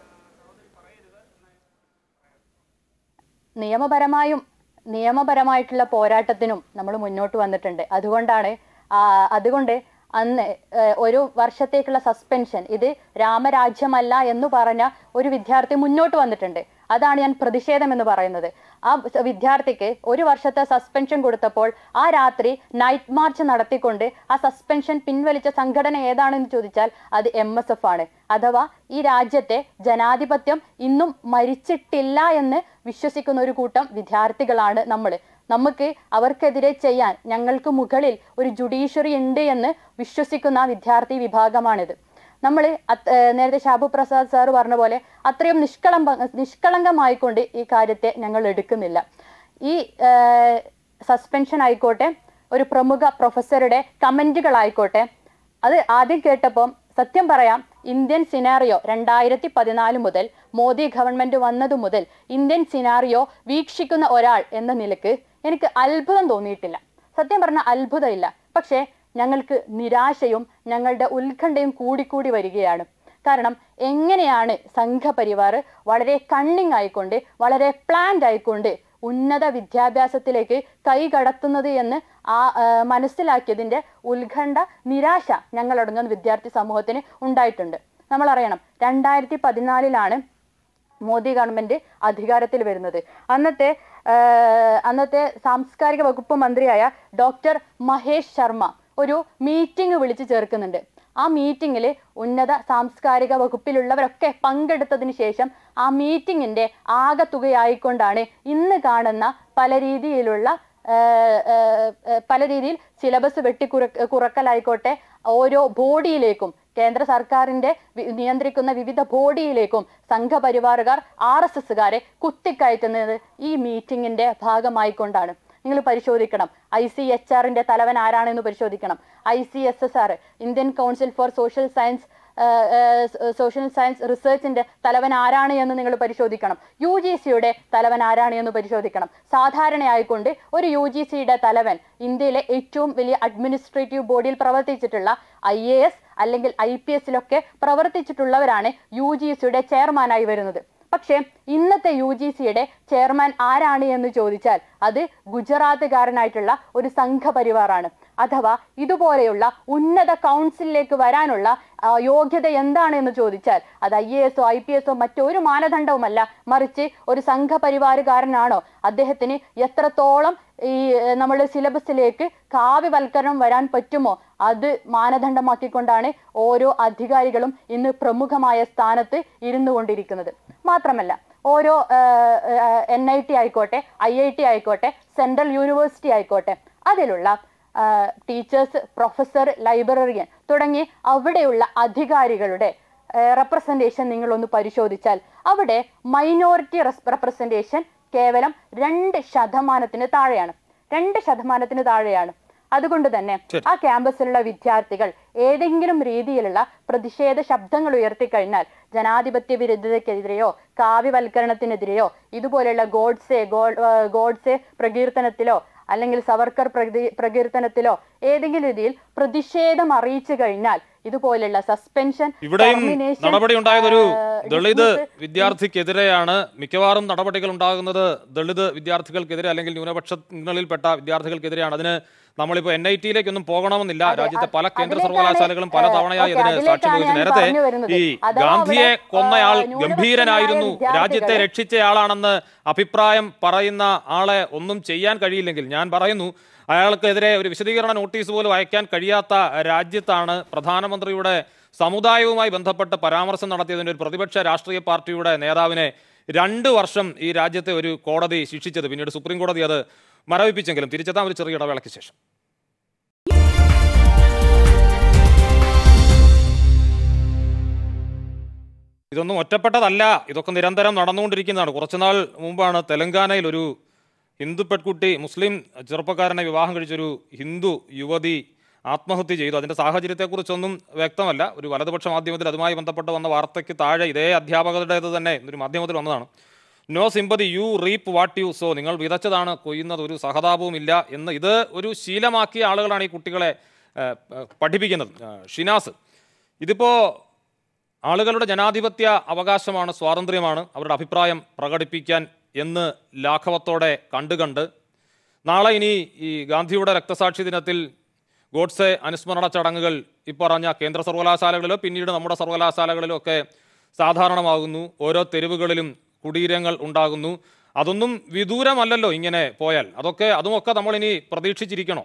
നിയമപരമായും നിയമപരമായിട്ടുള്ള പോരാട്ടത്തിനും നമ്മൾ മുന്നോട്ട് വന്നിട്ടുണ്ട് അതുകൊണ്ടാണ് ആ, അതുകൊണ്ട് അന്ന് ഏഹ്, ഒരു വർഷത്തേക്കുള്ള സസ്പെൻഷൻ ഇത് രാമരാജ്യമല്ല എന്ന് പറഞ്ഞ ഒരു വിദ്യാർത്ഥി മുന്നോട്ട് വന്നിട്ടുണ്ട് അതാണ് ഞാൻ പ്രതിഷേധം എന്ന് പറയുന്നത് ആ സ- വിദ്യാർത്ഥിക്ക് ഒരു വർഷത്തെ സസ്പെൻഷൻ കൊടുത്തപ്പോൾ ആ രാത്രി നൈറ്റ് മാർച്ച് നടത്തിക്കൊണ്ട് ആ സസ്പെൻഷൻ പിൻവലിച്ച സംഘടന ഏതാണെന്ന് ചോദിച്ചാൽ അത് എം എസ് എഫ് ആണ് അഥവാ ഈ രാജ്യത്തെ ജനാധിപത്യം ഇന്നും മരിച്ചിട്ടില്ല എന്ന് വിശ്വസിക്കുന്ന ഒരു കൂട്ടം വിദ്യാർത്ഥികളാണ് നമ്മൾ നമുക്ക് അവർക്കെതിരെ ചെയ്യാൻ ഞങ്ങൾക്ക് മുകളിൽ ഒരു ജുഡീഷ്യറി ഉണ്ട് എന്ന് വിശ്വസിക്കുന്ന വിദ്യാർത്ഥി വിഭാഗമാണിത് നമ്മൾ നേരത്തെ ഷാബു പ്രസാദ് സാർ പറഞ്ഞ പോലെ അത്രയും നിഷ്കളങ്ക നിഷ്കളങ്കമായിക്കൊണ്ട് ഈ കാര്യത്തെ ഞങ്ങൾ എടുക്കുന്നില്ല ഈ സസ്പെൻഷൻ ആയിക്കോട്ടെ ഒരു പ്രമുഖ പ്രൊഫസറുടെ കമന്റുകളായിക്കോട്ടെ അത് ആദ്യം കേട്ടപ്പം സത്യം പറയാം ഇന്ത്യൻ സിനാറിയോ രണ്ടായിരത്തി പതിനാല് മുതൽ മോദി ഗവൺമെന്റ് വന്നതു മുതൽ ഇന്ത്യൻ സിനാറിയോ വീക്ഷിക്കുന്ന ഒരാൾ എന്ന നിലക്ക് എനിക്ക് അത്ഭുതം തോന്നിയിട്ടില്ല സത്യം പറഞ്ഞാൽ അത്ഭുതമില്ല പക്ഷേ ഞങ്ങൾക്ക് നിരാശയും ഞങ്ങളുടെ ഉത്കണ്ഠയും കൂടിക്കൂടി വരികയാണ് കാരണം എങ്ങനെയാണ് സംഘപരിവാർ വളരെ കണ്ണിങ് ആയിക്കൊണ്ട് വളരെ പ്ലാൻഡ് ആയിക്കൊണ്ട് ഉന്നത വിദ്യാഭ്യാസത്തിലേക്ക് കൈ കടത്തുന്നത് എന്ന് ആ ആ, മനസ്സിലാക്കിയതിന്റെ ഉത്കണ്ഠ നിരാശ ഞങ്ങളടങ്ങുന്ന വിദ്യാർത്ഥി സമൂഹത്തിന് ഉണ്ടായിട്ടുണ്ട് നമ്മൾ അറിയണം രണ്ടായിരത്തി പതിനാലിലാണ് മോദി ഗവൺമെന്റ് അധികാരത്തിൽ വരുന്നത് അന്നത്തെ ആ, അന്നത്തെ സാംസ്കാരിക വകുപ്പ് മന്ത്രിയായ ഡോക്ടർ മഹേഷ് ശർമ്മ ഒരു മീറ്റിംഗ് വിളിച്ചു ചേർക്കുന്നുണ്ട് ആ മീറ്റിംഗിൽ ഉന്നത സാംസ്കാരിക വകുപ്പിലുള്ളവരൊക്കെ പങ്കെടുത്തതിന് ശേഷം ആ മീറ്റിംഗിന്റെ ആകത്തുകയായിക്കൊണ്ടാണ് ഇന്ന് കാണുന്ന പല രീതിയിലുള്ള ആ, ആ, ആ, പല രീതിയിൽ സിലബസ് വെട്ടിക്കുറ കുറക്കലായിക്കോട്ടെ ഓരോ ബോഡിയിലേക്കും കേന്ദ്ര സർക്കാരിന്റെ വി- നിയന്ത്രിക്കുന്ന വിവിധ ബോഡിയിലേക്കും സംഘപരിവാറുകാർ ആർ എസ് എസുകാരെ കുത്തിക്കയറ്റുന്നത് ഈ മീറ്റിംഗിന്റെ ഭാഗമായിക്കൊണ്ടാണ് നിങ്ങൾ പരിശോധിക്കണം ഐ സി എച്ച് ആറിന്റെ തലവൻ ആരാണെന്ന് പരിശോധിക്കണം I C S S R Indian council for social science social science റിസർച്ചിന്റെ തലവൻ ആരാണ് എന്ന് നിങ്ങൾ പരിശോധിക്കണം യു ജി സിയുടെ തലവൻ ആരാണ് എന്ന് പരിശോധിക്കണം സാധാരണയായിക്കൊണ്ട് ഒരു യു ജി സിയുടെ തലവൻ ഇന്ത്യയിലെ ഏറ്റവും വലിയ അഡ്മിനിസ്ട്രേറ്റീവ് ബോഡിയിൽ പ്രവർത്തിച്ചിട്ടുള്ള ഐ എ എസ് അല്ലെങ്കിൽ ഐ പി എസിലൊക്കെ പ്രവർത്തിച്ചിട്ടുള്ളവരാണ് യു ജി സിയുടെ ചെയർമാനായി വരുന്നത് പക്ഷേ ഇന്നത്തെ യു ജി സിയുടെ ചെയർമാൻ ആരാണ് എന്ന് ചോദിച്ചാൽ അത് ഗുജറാത്തുകാരനായിട്ടുള്ള ഒരു സംഘപരിവാറാണ് അഥവാ ഇതുപോലെയുള്ള ഉന്നത കൗൺസിലിലേക്ക് വരാനുള്ള ആ, യോഗ്യത എന്താണ് എന്ന് ചോദിച്ചാൽ അത് ഐ എ എസോ ഐ പി എസോ മറ്റൊരു മാനദണ്ഡവുമല്ല മറിച്ച് ഒരു സംഘപരിവാറുകാരനാണോ അദ്ദേഹത്തിന് എത്രത്തോളം ഈ ഏഹ്, നമ്മുടെ സിലബസിലേക്ക് കാവ്യവൽക്കരണം വരാൻ പറ്റുമോ അത് മാനദണ്ഡമാക്കിക്കൊണ്ടാണ് ഓരോ അധികാരികളും ഇന്ന് പ്രമുഖമായ സ്ഥാനത്ത് ഇരുന്നു കൊണ്ടിരിക്കുന്നത് മാത്രമല്ല ഓരോ എൻ ഐ ടി ആയിക്കോട്ടെ ഐ ഐ ടി ആയിക്കോട്ടെ സെൻട്രൽ യൂണിവേഴ്സിറ്റി ആയിക്കോട്ടെ അതിലുള്ള ടീച്ചേഴ്സ് പ്രൊഫസർ ലൈബ്രറിയൻ തുടങ്ങി അവിടെയുള്ള അധികാരികളുടെ റെപ്രസെൻറ്റേഷൻ നിങ്ങളൊന്ന് പരിശോധിച്ചാൽ അവിടെ മൈനോറിറ്റി റെപ്രസെൻറ്റേഷൻ കേവലം രണ്ട് ശതമാനത്തിന് താഴെയാണ് രണ്ട് ശതമാനത്തിന് താഴെയാണ് അതുകൊണ്ട് തന്നെ ആ ക്യാമ്പസിലുള്ള വിദ്യാർത്ഥികൾ ഏതെങ്കിലും രീതിയിലുള്ള പ്രതിഷേധ ശബ്ദങ്ങൾ ഉയർത്തിക്കഴിഞ്ഞാൽ ജനാധിപത്യ വിരുദ്ധതയ്ക്കെതിരെയോ കാവ്യവൽക്കരണത്തിനെതിരെയോ ഇതുപോലെയുള്ള ഗോഡ്സെ ഗോ- ആ, ഗോഡ്സെ പ്രകീർത്തനത്തിലോ അല്ലെങ്കിൽ സവർക്കർ പ്രതി പ്രകീർത്തനത്തിലോ ഏതെങ്കിലും രീതിയിൽ പ്രതിഷേധം അറിയിച്ചു കഴിഞ്ഞാൽ ഇതുപോലെയുള്ള സസ്പെൻഷൻ ഇവിടെയും termination, നടപടി ഉണ്ടായത് ഒരു ആ, ദളിത് dismiss, വിദ്യാർത്ഥിക്കെതിരെയാണ് മിക്കവാറും നടപടികൾ ഉണ്ടാകുന്നത് ദളിത് വിദ്യാർത്ഥികൾക്കെതിരെ അല്ലെങ്കിൽ ന്യൂനപക്ഷങ്ങളിൽപ്പെട്ട വിദ്യാർത്ഥികൾക്കെതിരെയാണ് അതിന് നമ്മളിപ്പോൾ എൻ ഐ ടിയിലേക്കൊന്നും പോകണമെന്നില്ല അതെ, രാജ്യത്തെ പല അത് കേന്ദ്ര അതിലേക്കാണ്, സർവകലാശാലകളും പല ഏഹ്, തവണയായി ഓക്കേ, അതിന് സാക്ഷ്യം അതിലേക്കാണ് വഹിച്ചു ഞാൻ നേരത്തെ പറഞ്ഞു വരുന്നത്. ഈ അഥവാ ഗാന്ധിയെ അവിടെ, കൊന്നയാൾ ആ, ന്യൂനപക്ഷങ്ങളായ ഗംഭീരനായിരുന്നു വിദ്യാർത്ഥികളെ- രാജ്യത്തെ രക്ഷിച്ചയാളാണെന്ന് അഭിപ്രായം പറയുന്ന ആളെ ഒന്നും ചെയ്യാൻ കഴിയില്ലെങ്കിൽ ഞാൻ പറയുന്നു അയാൾക്കെതിരെ ഒരു വിശദീകരണ നോട്ടീസ് പോലും അയക്കാൻ കഴിയാത്ത രാജ്യത്താണ് പ്രധാനമന്ത്രിയുടെ സമുദായവുമായി ബന്ധപ്പെട്ട് പരാമർശം നടത്തിയതിന്റെ ഒരു പ്രതിപക്ഷ രാഷ്ട്രീയ പാർട്ടിയുടെ നേതാവിനെ രണ്ട് വർഷം ഈ രാജ്യത്തെ ഒരു കോടതി ശിക്ഷിച്ചത് പിന്നീട് സുപ്രീം കോടതി അത് മരവിപ്പിച്ചെങ്കിലും തിരിച്ചെത്താൻ ഒരു ചെറിയ ഇടവേളയ്ക്ക് ശേഷം ഇതൊന്നും ഒറ്റപ്പെട്ടതല്ല ഇതൊക്കെ നിരന്തരം നടന്നുകൊണ്ടിരിക്കുന്നതാണ് കുറച്ചുനാൾ മുമ്പാണ് തെലങ്കാനയിൽ ഒരു ഹിന്ദു പെൺകുട്ടി മുസ്ലിം ചെറുപ്പക്കാരനെ വിവാഹം കഴിച്ചൊരു ഹിന്ദു യുവതി ആത്മഹത്യ ചെയ്തു അതിൻ്റെ സാഹചര്യത്തെക്കുറിച്ചൊന്നും വ്യക്തമല്ല ഒരു വലതുപക്ഷ മാധ്യമത്തിൽ അതുമായി ബന്ധപ്പെട്ട് വന്ന വാർത്തയ്ക്ക് താഴെ ഇതേ അധ്യാപകരുടേത് തന്നെ ഒരു മാധ്യമത്തിൽ വന്നതാണ് no sympathy you reap what you sow നിങ്ങൾ വിതച്ചതാണ് കൊയ്യുന്നത് ഒരു സഹതാപവും ഇല്ല എന്ന് ഇത് ഒരു ശീലമാക്കിയ ആളുകളാണ് ഈ കുട്ടികളെ ഏഹ്, ഏഹ്, പഠിപ്പിക്കുന്നത് ഏഹ്, ഷിനാസ് ഇതിപ്പോൾ ആളുകളുടെ ജനാധിപത്യ അവകാശമാണ് സ്വാതന്ത്ര്യമാണ് അവരുടെ അഭിപ്രായം പ്രകടിപ്പിക്കാൻ എന്ന് ലാഘവത്തോടെ കണ്ടുകണ്ട് നാളെ ഇനി ഈ ഗാന്ധിയുടെ രക്തസാക്ഷി ദിനത്തിൽ ഗോഡ്സെ അനുസ്മരണ ചടങ്ങുകൾ ഇപ്പറഞ്ഞ കേന്ദ്ര സർവകലാശാലകളിലോ പിന്നീട് നമ്മുടെ സർവകലാശാലകളിലോ ഒക്കെ സാധാരണമാകുന്നു ഓരോ തെരുവുകളിലും കുടീരങ്ങൾ ഉണ്ടാകുന്നു അതൊന്നും വിദൂരമല്ലല്ലോ ഇങ്ങനെ പോയാൽ അതൊക്കെ അതുമൊക്കെ നമ്മൾ ഇനി പ്രതീക്ഷിച്ചിരിക്കണോ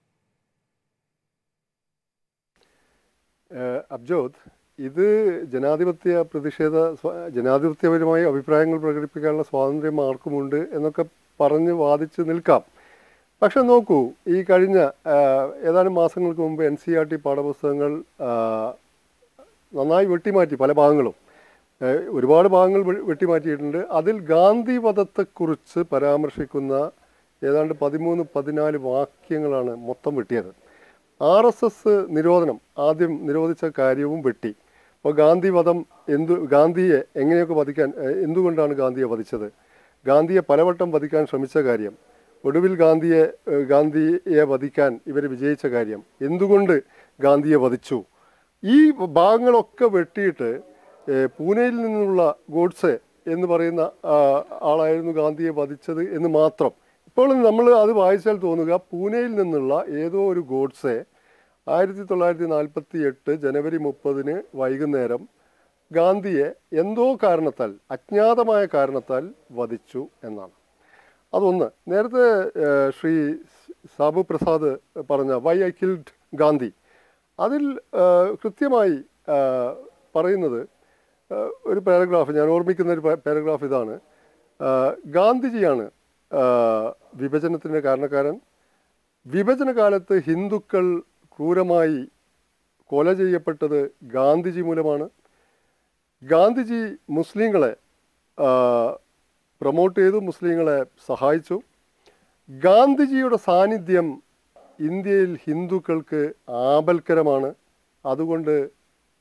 ഏഹ് അബ്ജോദ് ഇത് ജനാധിപത്യ പ്രതിഷേധ സ്വ- ജനാധിപത്യപരമായ അഭിപ്രായങ്ങൾ പ്രകടിപ്പിക്കാനുള്ള സ്വാതന്ത്ര്യം ആർക്കുമുണ്ട് എന്നൊക്കെ പറഞ്ഞ് വാദിച്ച് നിൽക്കാം പക്ഷെ നോക്കൂ ഈ കഴിഞ്ഞ ആഹ്, ഏതാനും മാസങ്ങൾക്ക് മുമ്പ് എൻ സി ആർ ടി പാഠപുസ്തകങ്ങൾ ആഹ്, നന്നായി വെട്ടിമാറ്റി പല ഭാഗങ്ങളും ഏഹ്, ഒരുപാട് ഭാഗങ്ങൾ വെ- വെട്ടിമാറ്റിയിട്ടുണ്ട് അതിൽ ഗാന്ധി വധത്തെക്കുറിച്ച് പരാമർശിക്കുന്ന ഏതാണ്ട് പതിമൂന്ന് പതിനാല് വാക്യങ്ങളാണ് മൊത്തം വെട്ടിയത് ആർ എസ് എസ് നിരോധനം ആദ്യം നിരോധിച്ച കാര്യവും വെട്ടി അപ്പോൾ ഗാന്ധി വധം എന്തു ഗാന്ധിയെ എങ്ങനെയൊക്കെ വധിക്കാൻ ഏഹ്, എന്തുകൊണ്ടാണ് ഗാന്ധിയെ വധിച്ചത് ഗാന്ധിയെ പലവട്ടം വധിക്കാൻ ശ്രമിച്ച കാര്യം ഒടുവിൽ ഗാന്ധിയെ ഏഹ്, ഗാന്ധിയെ വധിക്കാൻ ഇവർ വിജയിച്ച കാര്യം എന്തുകൊണ്ട് ഗാന്ധിയെ വധിച്ചു ഈ ഭാഗങ്ങളൊക്കെ വെട്ടിയിട്ട് ഏഹ്, പൂനെയിൽ നിന്നുള്ള ഗോഡ്സെ എന്ന് പറയുന്ന ആ, ആളായിരുന്നു ഗാന്ധിയെ വധിച്ചത് എന്ന് മാത്രം ഇപ്പോൾ നമ്മൾ അത് വായിച്ചാൽ തോന്നുക പൂനെയിൽ നിന്നുള്ള ഏതോ ഒരു ഗോഡ്സെ ആയിരത്തി തൊള്ളായിരത്തി നാൽപ്പത്തി എട്ട് ജനുവരി മുപ്പതിന് വൈകുന്നേരം ഗാന്ധിയെ എന്തോ കാരണത്താൽ അജ്ഞാതമായ കാരണത്താൽ വധിച്ചു എന്നാണ് അതൊന്ന് നേരത്തെ ഏഹ്, ശ്രീ സാബു പ്രസാദ് പറഞ്ഞ വൈ ഐ കിൽഡ് ഗാന്ധി അതിൽ ഏഹ്, കൃത്യമായി ഏഹ്, പറയുന്നത് ഏഹ്, ഒരു പാരഗ്രാഫ് ഞാൻ ഓർമ്മിക്കുന്ന ഒരു പാരഗ്രാഫ് ഇതാണ് ഏഹ്, ഗാന്ധിജിയാണ് ഏഹ്, വിഭജനത്തിൻ്റെ കാരണക്കാരൻ വിഭജന കാലത്ത് ഹിന്ദുക്കൾ ക്രൂരമായി കൊല ചെയ്യപ്പെട്ടത് ഗാന്ധിജി മൂലമാണ് ഗാന്ധിജി മുസ്ലിങ്ങളെ പ്രൊമോട്ട് ചെയ്തു മുസ്ലിങ്ങളെ സഹായിച്ചു ഗാന്ധിജിയുടെ സാന്നിധ്യം ഇന്ത്യയിൽ ഹിന്ദുക്കൾക്ക് ആപൽക്കരമാണ് അതുകൊണ്ട്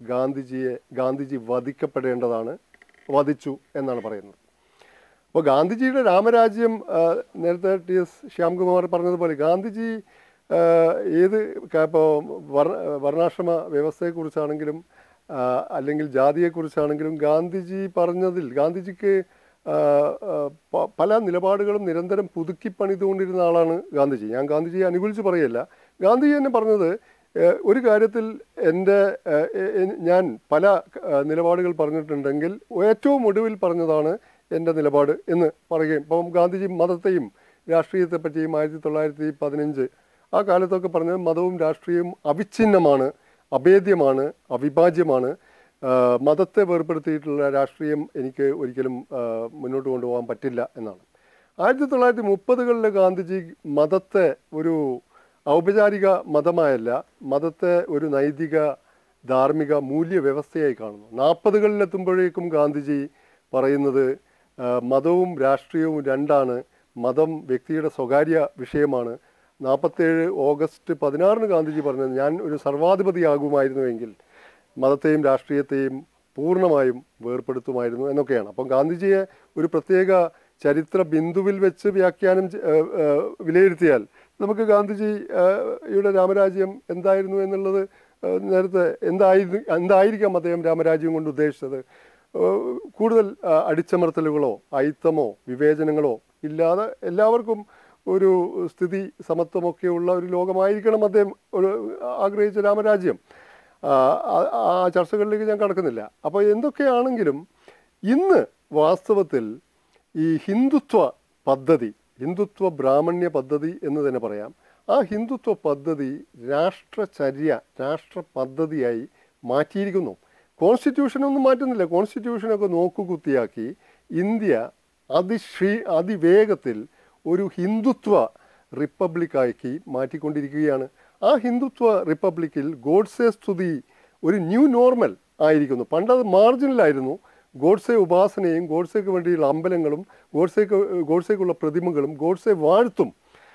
ഗാന്ധിജിയെ ഗാന്ധിജി വധിക്കപ്പെടേണ്ടതാണ് വധിച്ചു എന്നാണ് പറയുന്നത് അപ്പോൾ ഗാന്ധിജിയുടെ രാമരാജ്യം ആ, നേരത്തെ ടി എസ് ശ്യാംകുമാർ പറഞ്ഞതുപോലെ ഗാന്ധിജി ആ, ഏത് ഇപ്പോൾ വർണ്ണാശ്രമ വ്യവസ്ഥയെക്കുറിച്ചാണെങ്കിലും ആ, അല്ലെങ്കിൽ ജാതിയെക്കുറിച്ചാണെങ്കിലും ഗാന്ധിജി പറഞ്ഞതിൽ ഗാന്ധിജിക്ക് ആ, ആ, പ- പല നിലപാടുകളും നിരന്തരം പുതുക്കി പണിതുകൊണ്ടിരുന്ന ആളാണ് ഗാന്ധിജി ഞാൻ ഗാന്ധിജിയെ അനുകൂലിച്ച് പറയല്ല ഗാന്ധിജി തന്നെ പറഞ്ഞത് ഏഹ്, ഒരു കാര്യത്തിൽ എൻ്റെ ഏഹ്, എ- എ- ഞാൻ പല ഏഹ്, നിലപാടുകൾ പറഞ്ഞിട്ടുണ്ടെങ്കിൽ ഏറ്റവും ഒടുവിൽ പറഞ്ഞതാണ് എൻ്റെ നിലപാട് എന്ന് പറയുകയും ഇപ്പം ഗാന്ധിജി മതത്തെയും രാഷ്ട്രീയത്തെ പറ്റിയും ആയിരത്തി തൊള്ളായിരത്തി പതിനഞ്ച് ആ കാലത്തൊക്കെ പറഞ്ഞത് മതവും രാഷ്ട്രീയവും അവിഛിന്നമാണ് അഭേദ്യമാണ് അവിഭാജ്യമാണ് ആഹ് മതത്തെ വേർപ്പെടുത്തിയിട്ടുള്ള രാഷ്ട്രീയം എനിക്ക് ഒരിക്കലും ആഹ് മുന്നോട്ട് കൊണ്ടുപോകാൻ പറ്റില്ല എന്നാണ് ആയിരത്തി തൊള്ളായിരത്തി മുപ്പതുകളിലെ ഗാന്ധിജി മതത്തെ ഒരു ഔപചാരിക മതമായല്ല മതത്തെ ഒരു നൈതിക ധാർമ്മിക മൂല്യ വ്യവസ്ഥയായി കാണുന്നു നാൽപ്പതുകളിലെത്തുമ്പോഴേക്കും ഗാന്ധിജി പറയുന്നത് ആ, മതവും രാഷ്ട്രീയവും രണ്ടാണ് മതം വ്യക്തിയുടെ സ്വകാര്യ വിഷയമാണ് നാൽപ്പത്തേഴ് ഓഗസ്റ്റ് പതിനാറിന് ഗാന്ധിജി പറഞ്ഞത് ഞാൻ ഒരു സർവാധിപതിയാകുമായിരുന്നുവെങ്കിൽ മതത്തെയും രാഷ്ട്രീയത്തെയും പൂർണ്ണമായും വേർപ്പെടുത്തുമായിരുന്നു എന്നൊക്കെയാണ് അപ്പം ഗാന്ധിജിയെ ഒരു പ്രത്യേക ചരിത്ര ബിന്ദുവിൽ വെച്ച് വ്യാഖ്യാനം ചെ- ഏഹ് ഏഹ് വിലയിരുത്തിയാൽ നമുക്ക് ഗാന്ധിജി ഏഹ് യുടെ രാമരാജ്യം എന്തായിരുന്നു എന്നുള്ളത് ഏഹ് നേരത്തെ എന്തായിരുന്നു എന്തായിരിക്കാം അദ്ദേഹം രാമരാജ്യം കൊണ്ട് ഉദ്ദേശിച്ചത് ഏഹ് കൂടുതൽ ആ, അടിച്ചമർത്തലുകളോ അയിത്തമോ വിവേചനങ്ങളോ ഇല്ലാതെ എല്ലാവർക്കും ഒരു സ്ഥിതി സമത്വമൊക്കെയുള്ള ഒരു ലോകമായിരിക്കണം അദ്ദേഹം ഒരു ആഗ്രഹിച്ച രാമരാജ്യം ആ, ആ- ആ ചർച്ചകളിലേക്ക് ഞാൻ കടക്കുന്നില്ല അപ്പോൾ എന്തൊക്കെയാണെങ്കിലും ഇന്ന് വാസ്തവത്തിൽ ഈ ഹിന്ദുത്വ പദ്ധതി ഹിന്ദുത്വ ബ്രാഹ്മണ്യ പദ്ധതി എന്ന് തന്നെ പറയാം ആ ഹിന്ദുത്വ പദ്ധതി രാഷ്ട്രചര്യ രാഷ്ട്ര പദ്ധതിയായി മാറ്റിയിരിക്കുന്നു കോൺസ്റ്റിറ്റ്യൂഷനൊന്നും മാറ്റുന്നില്ല കോൺസ്റ്റിറ്റ്യൂഷനൊക്കെ നോക്കുകുത്തിയാക്കി ഇന്ത്യ അതിശ്രീ അതിവേഗത്തിൽ ഒരു ഹിന്ദുത്വ റിപ്പബ്ലിക്കാക്കി മാറ്റിക്കൊണ്ടിരിക്കുകയാണ് ആ ഹിന്ദുത്വ റിപ്പബ്ലിക്കിൽ ഗോഡ്സെ സ്തുതി ഒരു ന്യൂ നോർമൽ ആയിരിക്കുന്നു പണ്ടത് മാർജിനലായിരുന്നു ഗോഡ്സെ ഉപാസനയും ഗോഡ്സെക്ക് വേണ്ടിയുള്ള അമ്പലങ്ങളും ഗോഡ്സെക്ക് ഗോഡ്സെക്കുള്ള പ്രതിമകളും ഗോഡ്സെ വാഴ്ത്തും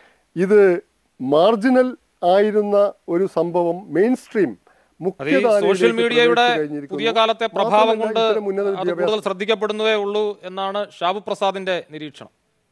ഇത് മാർജിനൽ ആയിരുന്ന ഒരു സംഭവം മെയിൻ സ്ട്രീം അത് ഈ സോഷ്യൽ മീഡിയയുടെ പുതിയ കാലത്തെ പ്രഭാവം കൊണ്ട് അത് കൂടുതൽ ശ്രദ്ധിക്കപ്പെടുന്നതേ ഉള്ളൂ എന്നാണ് ഷാബു പ്രസാദിന്റെ നിരീക്ഷണം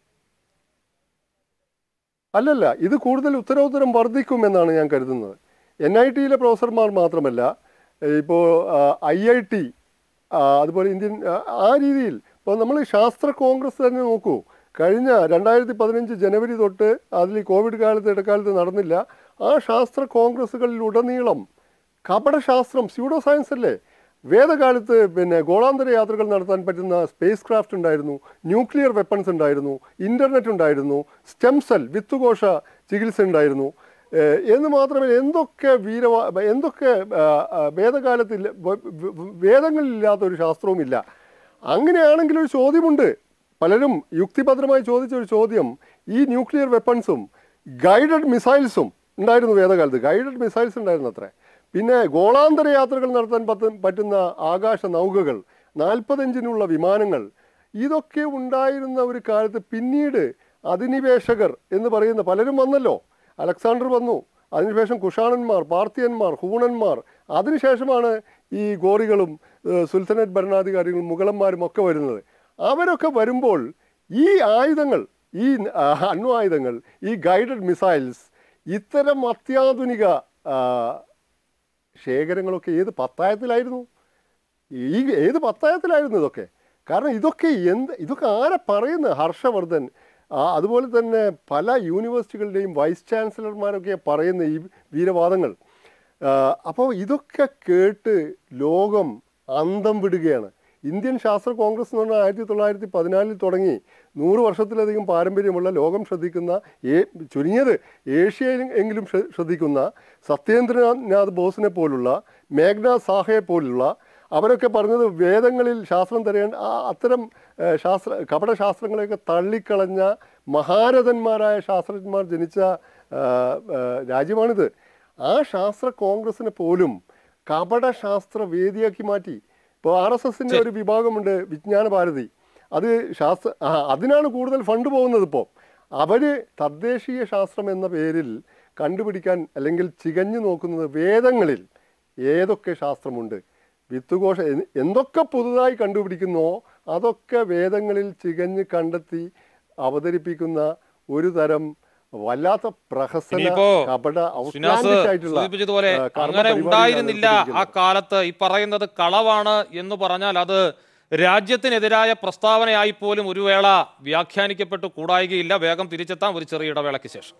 അല്ലല്ല ഇത് കൂടുതൽ ഉത്തരോത്തരം വർദ്ധിക്കുമെന്നാണ് ഞാൻ കരുതുന്നത് എൻ ഐ ടിയിലെ പ്രൊഫസർമാർ മാത്രമല്ല ഇപ്പോൾ ഐ ഐ ടി അതുപോലെ ഇന്ത്യൻ ആ, ആ രീതിയിൽ ഇപ്പോൾ നമ്മൾ ശാസ്ത്ര കോൺഗ്രസ് തന്നെ നോക്കൂ കഴിഞ്ഞ രണ്ടായിരത്തി പതിനഞ്ച് ജനുവരി തൊട്ട് അതിൽ ഈ കോവിഡ് കാലത്ത് ഇടക്കാലത്ത് നടന്നില്ല ആ ശാസ്ത്ര കോൺഗ്രസ്സുകളിൽ ഉടനീളം കപടശാസ്ത്രം സ്യൂഡോ സയൻസ് അല്ലേ വേദകാലത്ത് പിന്നെ ഗോളാന്തര യാത്രകൾ നടത്താൻ പറ്റുന്ന സ്പേസ് ക്രാഫ്റ്റ് ഉണ്ടായിരുന്നു ന്യൂക്ലിയർ വെപ്പൺസ് ഉണ്ടായിരുന്നു ഇൻ്റർനെറ്റ് ഉണ്ടായിരുന്നു സ്റ്റെം സെൽ വിത്തുകോശ ചികിത്സ ഉണ്ടായിരുന്നു ഏഹ് എന്ന് മാത്രമല്ല എന്തൊക്കെ വീരവാ എന്തൊക്കെ ആ, ആ, വേദകാലത്തിൽ വ- വ- വേദങ്ങളിലില്ലാത്ത ഒരു ശാസ്ത്രവുമില്ല അങ്ങനെയാണെങ്കിൽ ഒരു ചോദ്യമുണ്ട് പലരും യുക്തിഭദ്രമായി ചോദിച്ച ഒരു ചോദ്യം ഈ ന്യൂക്ലിയർ വെപ്പൺസും ഗൈഡഡ് മിസൈൽസും ഉണ്ടായിരുന്നു വേദകാലത്ത് ഗൈഡഡ് മിസൈൽസ് ഉണ്ടായിരുന്നു അത്രേ പിന്നെ ഗോളാന്തര യാത്രകൾ നടത്താൻ പറ്റ പറ്റുന്ന ആകാശ നൗകകൾ നാൽപ്പത്തഞ്ചിനുള്ള വിമാനങ്ങൾ ഇതൊക്കെ ഉണ്ടായിരുന്ന ഒരു കാലത്ത് പിന്നീട് അധിനിവേശകർ എന്ന് പറയുന്ന പലരും വന്നല്ലോ അലക്സാണ്ടർ വന്നു അതിനുശേഷം കുഷാണന്മാർ പാർത്തിയന്മാർ ഹൂണന്മാർ അതിനുശേഷമാണ് ഈ ഗോറികളും ഏഹ്, സുൽത്തനറ്റ് ഭരണാധികാരികളും മുഗളന്മാരും ഒക്കെ വരുന്നത് അവരൊക്കെ വരുമ്പോൾ ഈ ആയുധങ്ങൾ ഈ ആ, അണ്വായുധങ്ങൾ ഈ ഗൈഡഡ് മിസൈൽസ് ഇത്തരം അത്യാധുനിക ആ, ശേഖരങ്ങളൊക്കെ ഏത് പത്തായത്തിലായിരുന്നു ഈ ഏത് പത്തായത്തിലായിരുന്നു ഇതൊക്കെ കാരണം ഇതൊക്കെ എന്ത് ഇതൊക്കെ ആരെ പറയുന്നത് ഹർഷവർദ്ധൻ ആ, അതുപോലെ തന്നെ പല യൂണിവേഴ്സിറ്റികളുടെയും വൈസ് ചാൻസലർമാരൊക്കെ പറയുന്ന ഈ വീരവാദങ്ങൾ അപ്പോൾ ഇതൊക്കെ കേട്ട് ലോകം അന്തം വിടുകയാണ് ഇന്ത്യൻ ശാസ്ത്ര കോൺഗ്രസ് എന്ന് പറഞ്ഞാൽ ആയിരത്തി തൊള്ളായിരത്തി പതിനാലിൽ തുടങ്ങി നൂറ് വർഷത്തിലധികം പാരമ്പര്യമുള്ള ലോകം ശ്രദ്ധിക്കുന്ന ഏ ചുരുങ്ങിയത് ഏഷ്യയിൽ എങ്കിലും ശ്ര- ശ്രദ്ധിക്കുന്ന സത്യേന്ദ്രനാഥ് ബോസിനെ പോലുള്ള മേഘ്നാഥ് സാഹയെ പോലുള്ള അവരൊക്കെ പറഞ്ഞത് വേദങ്ങളിൽ ശാസ്ത്രം തരേണ്ട ആ അത്തരം ഏഹ്, ശാസ്ത്ര കപടശാസ്ത്രങ്ങളെയൊക്കെ തള്ളിക്കളഞ്ഞ മഹാരഥന്മാരായ ശാസ്ത്രജ്ഞന്മാർ ജനിച്ച ആ, ആ, രാജ്യമാണിത് ആ ശാസ്ത്ര കോൺഗ്രസിനെ പോലും കപടശാസ്ത്ര വേദിയാക്കി മാറ്റി ഇപ്പോൾ ആർ എസ് എസിൻ്റെ ഒരു വിഭാഗമുണ്ട് വിജ്ഞാന ഭാരതി അത് ശാസ്ത്ര ആ, അതിനാണ് കൂടുതൽ ഫണ്ട് പോകുന്നത് ഇപ്പോൾ അവർ തദ്ദേശീയ ശാസ്ത്രം എന്ന പേരിൽ കണ്ടുപിടിക്കാൻ അല്ലെങ്കിൽ ചികഞ്ഞു നോക്കുന്നത് വേദങ്ങളിൽ ഏതൊക്കെ ശാസ്ത്രമുണ്ട് വിത്തുകോശ എ- എന്തൊക്കെ പുതുതായി കണ്ടുപിടിക്കുന്നോ അതൊക്കെ വേദങ്ങളിൽ ചികഞ്ഞ് കണ്ടെത്തി അവതരിപ്പിക്കുന്ന ഒരു തരം വല്ലാത്ത പ്രഹസന ഇനിയിപ്പോ കപട ഷിനാസ് outlandish ആയിട്ടുള്ള, സൂചിപ്പിച്ചതുപോലെ ആ, കർമ്മ അങ്ങനെ പരിപാടിയാണ് ഉണ്ടായിരുന്നില്ല ആ നടത്തിയിരിക്കുന്നത്. കാലത്ത് ഈ പറയുന്നത് കളവാണ് എന്ന് പറഞ്ഞാൽ അത് രാജ്യത്തിനെതിരായ പ്രസ്താവനയായി പോലും ഒരു വേള വ്യാഖ്യാനിക്കപ്പെട്ടു കൂടായികയില്ല വേഗം തിരിച്ചെത്താം ഒരു ചെറിയ ഇടവേളയ്ക്ക് ശേഷം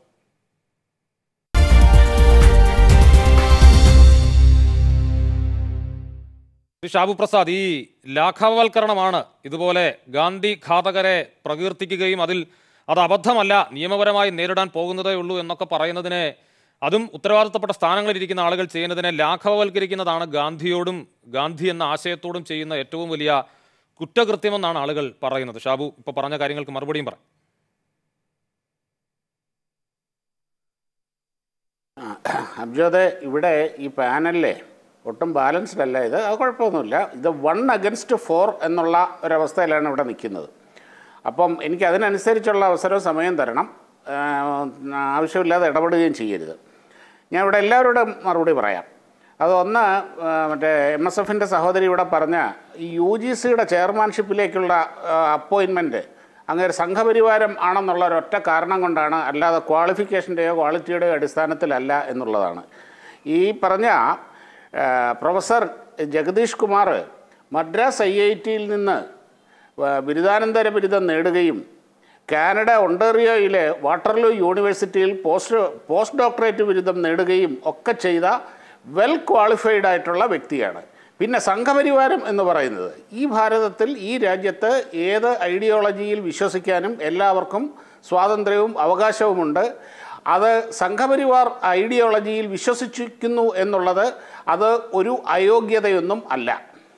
ശ്രീ ഷാബു പ്രസാദ് ഈ ലാഘവവൽക്കരണമാണ് ഇതുപോലെ ഗാന്ധി ഘാതകരെ പ്രകീർത്തിക്കുകയും അതിൽ അത് അബദ്ധമല്ല നിയമപരമായി നേരിടാൻ പോകുന്നതേ ഉള്ളൂ എന്നൊക്കെ പറയുന്നതിനെ അതും ഉത്തരവാദിത്തപ്പെട്ട സ്ഥാനങ്ങളിൽ ഇരിക്കുന്ന ആളുകൾ ചെയ്യുന്നതിനെ ലാഘവവൽക്കരിക്കുന്നതാണ് ഗാന്ധിയോടും ഗാന്ധി എന്ന ആശയത്തോടും ചെയ്യുന്ന ഏറ്റവും വലിയ കുറ്റകൃത്യമെന്നാണ് ആളുകൾ പറയുന്നത് ഷാബു ഇപ്പൊ പറഞ്ഞ കാര്യങ്ങൾക്ക് മറുപടിയും പറ അബ്ജോദ് ഇവിടെ ഈ പാനലിലെ ഒട്ടും ബാലൻസ്ഡ് അല്ല ഇത് അത് കുഴപ്പമൊന്നുമില്ല ഇത് വൺ അഗൻസ്റ്റ് ഫോർ എന്നുള്ള ഒരവസ്ഥയിലാണ് ഇവിടെ നിൽക്കുന്നത് അപ്പം എനിക്ക് അതിനനുസരിച്ചുള്ള അവസരവും സമയം തരണം ആ, ആവശ്യമില്ലാതെ ഇടപെടുകയും ചെയ്യരുത് ഞാൻ ഇവിടെ എല്ലാവരോടും മറുപടി പറയാം അത് ഒന്ന് ആ, മറ്റേ എം എസ് എഫിൻ്റെ സഹോദരി ഇവിടെ പറഞ്ഞ ഈ യു ജി സിയുടെ ചെയർമാൻഷിപ്പിലേക്കുള്ള അപ്പോയിൻമെൻറ്റ് അങ്ങനെ സംഘപരിവാരം ആണെന്നുള്ള ഒരൊറ്റ കാരണം കൊണ്ടാണ് അല്ലാതെ ക്വാളിഫിക്കേഷൻ്റെയോ ക്വാളിറ്റിയുടെയോ അടിസ്ഥാനത്തിലല്ല എന്നുള്ളതാണ് ഈ പറഞ്ഞ ആ, professor Jagadish Kumar Madras I I ടിയിൽ നിന്ന് വ- ബിരുദാനന്തര ബിരുദം നേടുകയും കാനഡ ഒണ്ടേറിയോയിലെ വാട്ടർലൂ യൂണിവേഴ്സിറ്റിയിൽ പോസ്റ്റ് പോസ്റ്റ് ഡോക്ടറേറ്റ് ബിരുദം നേടുകയും ഒക്കെ ചെയ്ത വെൽ ക്വാളിഫൈഡ് ആയിട്ടുള്ള വ്യക്തിയാണ് പിന്നെ സംഘപരിവാരം എന്ന് പറയുന്നത് ഈ ഭാരതത്തിൽ ഈ രാജ്യത്ത് ഏത് ഐഡിയോളജിയിൽ വിശ്വസിക്കാനും എല്ലാവർക്കും സ്വാതന്ത്ര്യവും അവകാശവുമുണ്ട് അത് സംഘപരിവാർ ഐഡിയോളജിയിൽ വിശ്വസിക്കുന്നു എന്നുള്ളത് അത് ഒരു അയോഗ്യതയൊന്നും അല്ല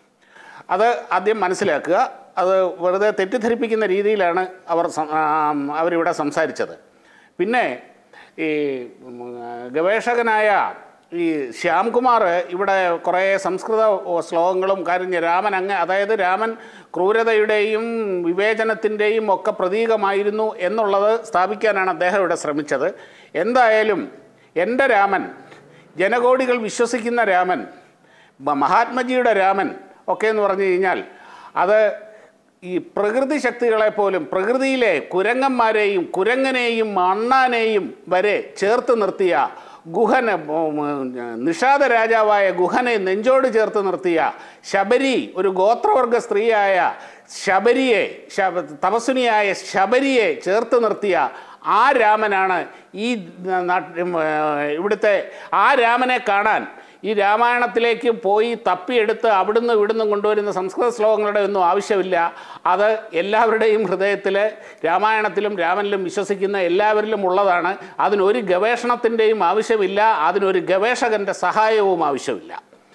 അത് ആദ്യം മനസ്സിലാക്കുക അത് വെറുതെ തെറ്റിദ്ധരിപ്പിക്കുന്ന രീതിയിലാണ് അവർ സം- ആം, അവരിവിടെ സംസാരിച്ചത് പിന്നെ ഈ ഉം, ഗവേഷകനായ ഈ ശ്യാംകുമാർ ഇവിടെ കുറേ സംസ്കൃത ശ്ലോകങ്ങളും കാര്യം രാമൻ അങ്ങ് അതായത് രാമൻ ക്രൂരതയുടെയും വിവേചനത്തിൻ്റെയും ഒക്കെ പ്രതീകമായിരുന്നു എന്നുള്ളത് സ്ഥാപിക്കാനാണ് അദ്ദേഹം ഇവിടെ ശ്രമിച്ചത് എന്തായാലും എൻ്റെ രാമൻ ജനകോടികൾ വിശ്വസിക്കുന്ന രാമൻ മ- മഹാത്മജിയുടെ രാമൻ ഒക്കെ എന്ന് പറഞ്ഞു കഴിഞ്ഞാൽ അത് ഈ പ്രകൃതി ശക്തികളെ പോലും പ്രകൃതിയിലെ കുരങ്ങന്മാരെയും കുരങ്ങനെയും അണ്ണാനെയും വരെ ചേർത്ത് നിർത്തിയ ഗുഹന് ഉം, നിഷാദ രാജാവായ ഗുഹനെ നെഞ്ചോട് ചേർത്ത് നിർത്തിയ ശബരി ഒരു ഗോത്രവർഗ സ്ത്രീയായ ശബരിയെ ശബ തപസ്വിനിയായ ശബരിയെ ചേർത്ത് നിർത്തിയ ആ രാമനാണ് ഈ നാട്ട് ഇവിടുത്തെ ആ രാമനെ കാണാൻ ഈ രാമായണത്തിലേക്ക് പോയി തപ്പിയെടുത്ത് അവിടുന്ന് ഇവിടുന്ന് കൊണ്ടുവരുന്ന സംസ്കൃത ശ്ലോകങ്ങളുടെ ഒന്നും ആവശ്യമില്ല അത് എല്ലാവരുടെയും ഹൃദയത്തിൽ രാമായണത്തിലും രാമനിലും വിശ്വസിക്കുന്ന എല്ലാവരിലും ഉള്ളതാണ് അതിനൊരു ഗവേഷണത്തിൻ്റെയും ആവശ്യമില്ല അതിനൊരു ഗവേഷകൻ്റെ സഹായവും ആവശ്യമില്ല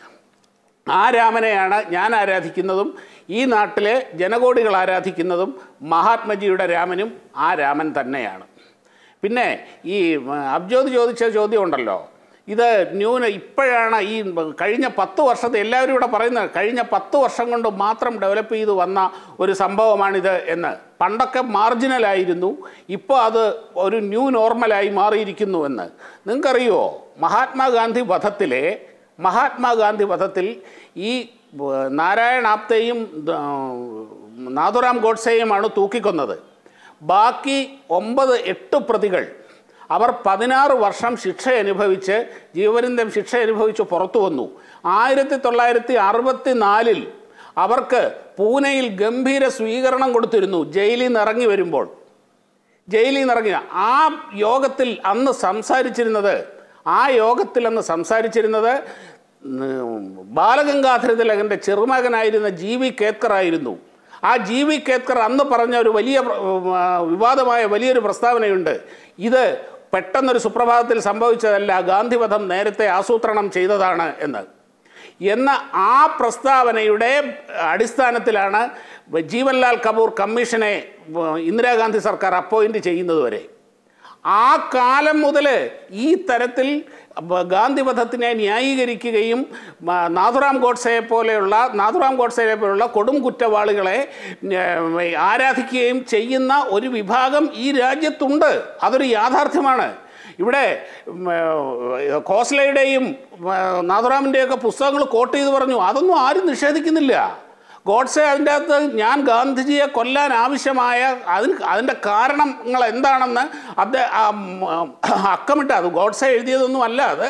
ആ രാമനെയാണ് ഞാൻ ആരാധിക്കുന്നതും ഈ നാട്ടിലെ ജനകോടികൾ ആരാധിക്കുന്നതും മഹാത്മജിയുടെ രാമനും ആ രാമൻ തന്നെയാണ് പിന്നെ ഈ ഉം, അബ്ജോദ് ചോദിച്ച ചോദ്യം ഉണ്ടല്ലോ ഇത് ന്യൂന ഇപ്പോഴാണ് ഈ കഴിഞ്ഞ പത്ത് വർഷത്തെ എല്ലാവരും ഇവിടെ പറയുന്നത് കഴിഞ്ഞ പത്ത് വർഷം കൊണ്ട് മാത്രം ഡെവലപ്പ് ചെയ്ത് വന്ന ഒരു സംഭവമാണിത് എന്ന് പണ്ടൊക്കെ മാർജിനലായിരുന്നു ഇപ്പോൾ അത് ഒരു ന്യൂ നോർമലായി മാറിയിരിക്കുന്നു എന്ന് നിങ്ങൾക്കറിയുമോ മഹാത്മാഗാന്ധി വധത്തിലെ മഹാത്മാഗാന്ധി വധത്തിൽ ഈ ഏർ, നാരായൺ ആപ്തെയും ദ- നാഥുറാം ഗോഡ്സെയുമാണ് തൂക്കിക്കൊന്നത് ബാക്കി ഒമ്പത് എട്ട് പ്രതികൾ അവർ പതിനാറ് വർഷം ശിക്ഷ അനുഭവിച്ച് ജീവപര്യന്തം ശിക്ഷ അനുഭവിച്ച് പുറത്തു വന്നു ആയിരത്തി തൊള്ളായിരത്തി അറുപത്തി നാലിൽ അവർക്ക് പൂനെയിൽ ഗംഭീര സ്വീകരണം കൊടുത്തിരുന്നു ജയിലിൽ നിന്ന് ഇറങ്ങി വരുമ്പോൾ ജയിലിൽ നിന്ന് ഇറങ്ങിയ ആ യോഗത്തിൽ അന്ന് സംസാരിച്ചിരുന്നത് ആ യോഗത്തിൽ അന്ന് സംസാരിച്ചിരുന്നത് ഉം, ബാലഗംഗാധര തിലകൻ്റെ ചെറുമകനായിരുന്ന ജി വി കേത്കർ ആയിരുന്നു ആ ജി വി കേത്കർ അന്ന് പറഞ്ഞ ഒരു വലിയ പ്ര- ഉം, ആ, വിവാദമായ വലിയൊരു പ്രസ്താവനയുണ്ട് ഇത് പെട്ടെന്നൊരു സുപ്രഭാതത്തിൽ സംഭവിച്ചതല്ല ഗാന്ധിവധം നേരത്തെ ആസൂത്രണം ചെയ്തതാണ് എന്ന് എന്ന ആ പ്രസ്താവനയുടെ അടിസ്ഥാനത്തിലാണ് ജീവൻലാൽ കപൂർ കമ്മീഷനെ ഉം, ഇന്ദിരാഗാന്ധി സർക്കാർ അപ്പോയിന്റ് ചെയ്യുന്നത് വരെ ആ കാലം മുതൽ ഈ തരത്തിൽ ബ- ഗാന്ധിവധത്തിനെ ന്യായീകരിക്കുകയും മ, നാഥുറാം ഗോഡ്സയെ പോലെയുള്ള നാഥുറാം ഗോഡ്സയെ പോലെയുള്ള കൊടും കുറ്റവാളികളെ ഉം, ആരാധിക്കുകയും ചെയ്യുന്ന ഒരു വിഭാഗം ഈ രാജ്യത്തുണ്ട് അതൊരു യാഥാർത്ഥ്യമാണ് ഇവിടെ ഉം, ഏഹ്, ഖോസ്ലയുടെയും ഏഹ്, നാഥുറാമിൻ്റെയൊക്കെ പുസ്തകങ്ങൾ കോട്ട് ചെയ്ത് പറഞ്ഞു അതൊന്നും ആരും നിഷേധിക്കുന്നില്ല ഗോഡ്സെ അതിൻ്റെ അകത്ത് ഞാൻ ഗാന്ധിജിയെ കൊല്ലാൻ ആവശ്യമായ അതിന് അതിൻ്റെ കാരണങ്ങൾ എന്താണെന്ന് അദ്ദേഹം അക്കമിട്ട് അത് ഗോഡ്സെ എഴുതിയതൊന്നും അല്ല അത്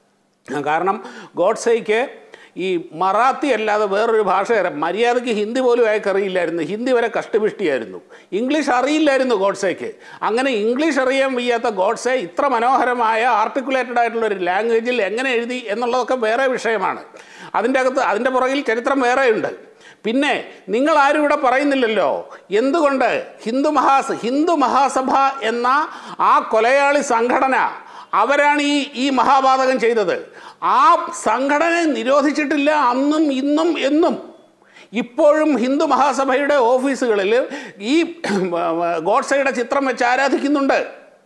കാരണം ഗോഡ്സേക്ക് ഈ മറാത്തി അല്ലാതെ വേറൊരു ഭാഷ അറിയാം. മര്യാദയ്ക്ക് ഹിന്ദി പോലും അയാൾക്ക് അറിയില്ലായിരുന്നു ഹിന്ദി വരെ കഷ്ടപിഷ്ടിയായിരുന്നു ഇംഗ്ലീഷ് അറിയില്ലായിരുന്നു ഗോഡ്സേക്ക് അങ്ങനെ ഇംഗ്ലീഷ് അറിയാൻ വയ്യാത്ത ഗോഡ്സെ ഇത്ര മനോഹരമായ ആർട്ടിക്കുലേറ്റഡ് ആയിട്ടുള്ള ഒരു ലാംഗ്വേജിൽ എങ്ങനെ എഴുതി എന്നുള്ളതൊക്കെ വേറെ വിഷയമാണ് അതിൻ്റെ അകത്ത് അതിൻ്റെ പുറകിൽ ചരിത്രം വേറെയുണ്ട് പിന്നെ നിങ്ങൾ ആരും ഇവിടെ പറയുന്നില്ലല്ലോ എന്തുകൊണ്ട് ഹിന്ദു മഹാസ് ഹിന്ദു മഹാസഭ എന്ന ആ കൊലയാളി സംഘടന അവരാണ് ഈ ഈ മഹാപാതകം ചെയ്തത് ആ സംഘടനയെ നിരോധിച്ചിട്ടില്ല അന്നും ഇന്നും എന്നും ഇപ്പോഴും ഹിന്ദു മഹാസഭയുടെ ഓഫീസുകളിൽ ഈ ഗോഡ്സയുടെ ചിത്രം വെച്ച് ആരാധിക്കുന്നുണ്ട്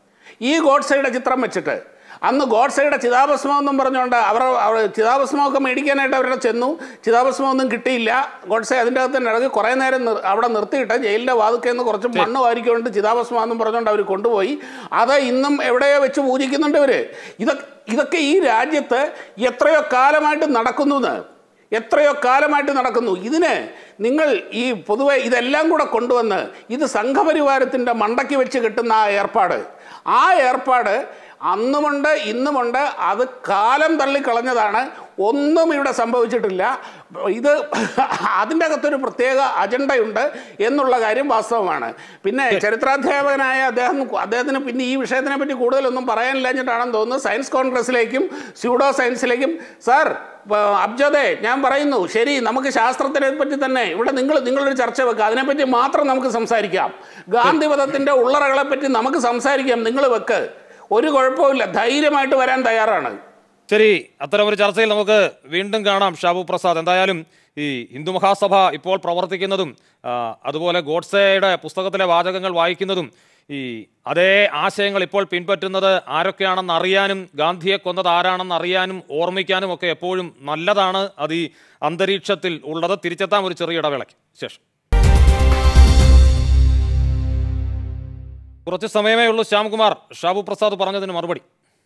ഈ ഗോഡ്സയുടെ ചിത്രം വെച്ചിട്ട് അന്ന് ഗോഡ്സയുടെ ചിതാഭസ്മം എന്നും പറഞ്ഞുകൊണ്ട് അവർ അവർ ചിതാഭസ്മമൊക്കെ മേടിക്കാനായിട്ട് അവരുടെ ചെന്നു ചിതാഭസ്മമൊന്നും കിട്ടിയില്ല ഗോഡ്സെ അതിൻ്റെ അകത്ത് തന്നെ ഇടയ്ക്ക് കുറേ നേരം നിർ- അവിടെ നിർത്തിയിട്ട് ജയിലിൻ്റെ വാതുക്കൽ നിന്ന് കുറച്ച് മണ്ണ് വാരിക്കൊണ്ട് ചിതാഭസ്മം എന്നും പറഞ്ഞുകൊണ്ട് അവർ കൊണ്ടുപോയി അത് ഇന്നും എവിടെയോ വെച്ച് പൂജിക്കുന്നുണ്ട് ഇവർ ഇതൊക്കെ ഇതൊക്കെ ഈ രാജ്യത്ത് എത്രയോ കാലമായിട്ട് നടക്കുന്നു എന്ന് എത്രയോ കാലമായിട്ട് നടക്കുന്നു ഇതിന് നിങ്ങൾ ഈ പൊതുവെ ഇതെല്ലാം കൂടെ കൊണ്ടുവന്ന് ഇത് സംഘപരിവാരത്തിൻ്റെ മണ്ടയ്ക്ക് വെച്ച് കിട്ടുന്ന ആ ഏർപ്പാട് ആ ഏർപ്പാട് അന്നുമുണ്ട് ഇന്നുമുണ്ട് അത് കാലം തള്ളിക്കളഞ്ഞതാണ് ഒന്നും ഇവിടെ സംഭവിച്ചിട്ടില്ല ഇത് അതിൻ്റെ അകത്തൊരു പ്രത്യേക അജണ്ടയുണ്ട് എന്നുള്ള കാര്യം വാസ്തവമാണ് പിന്നെ ചരിത്രാധ്യാപകനായ അദ്ദേഹം അദ്ദേഹത്തിന് പിന്നെ ഈ വിഷയത്തിനെ പറ്റി കൂടുതലൊന്നും പറയാനില്ലാഞ്ഞിട്ടാണെന്ന് തോന്നുന്നു സയൻസ് കോൺഗ്രസിലേക്കും സ്യൂഡോ സയൻസിലേക്കും സാർ അബ്ജദേ ഞാൻ പറയുന്നു ശരി നമുക്ക് ശാസ്ത്രത്തിനെ പറ്റി തന്നെ ഇവിടെ നിങ്ങൾ നിങ്ങളൊരു ചർച്ച വെക്കുക അതിനെപ്പറ്റി മാത്രം നമുക്ക് സംസാരിക്കാം ഗാന്ധിവധത്തിൻ്റെ ഉള്ളറകളെ പറ്റി നമുക്ക് സംസാരിക്കാം നിങ്ങൾ വെക്ക് ഒരു കുഴപ്പമില്ല ധൈര്യമായിട്ട് വരാൻ തയ്യാറാണ് ശരി അത്തരം ഒരു ചർച്ചയിൽ നമുക്ക് വീണ്ടും കാണാം ഷാബു പ്രസാദ് എന്തായാലും ഈ ഹിന്ദു മഹാസഭ ഇപ്പോൾ പ്രവർത്തിക്കുന്നതും ആ, അതുപോലെ ഗോഡ്സെയുടെ പുസ്തകത്തിലെ വാചകങ്ങൾ വായിക്കുന്നതും ഈ അതേ ആശയങ്ങൾ ഇപ്പോൾ പിൻപറ്റുന്നത് ആരൊക്കെയാണെന്ന് അറിയാനും ഗാന്ധിയെ കൊന്നത് ആരാണെന്ന് അറിയാനും ഓർമ്മിക്കാനും ഒക്കെ എപ്പോഴും നല്ലതാണ് അത് ഈ അന്തരീക്ഷത്തിൽ ഉള്ളത് തിരിച്ചെത്താം ഒരു ചെറിയ ഇടവേളയ്ക്ക് ശേഷം കുറച്ച് സമയമേ ഉള്ളൂ ശ്യാംകുമാർ ഷാബു പ്രസാദ് പറഞ്ഞതിന് മറുപടി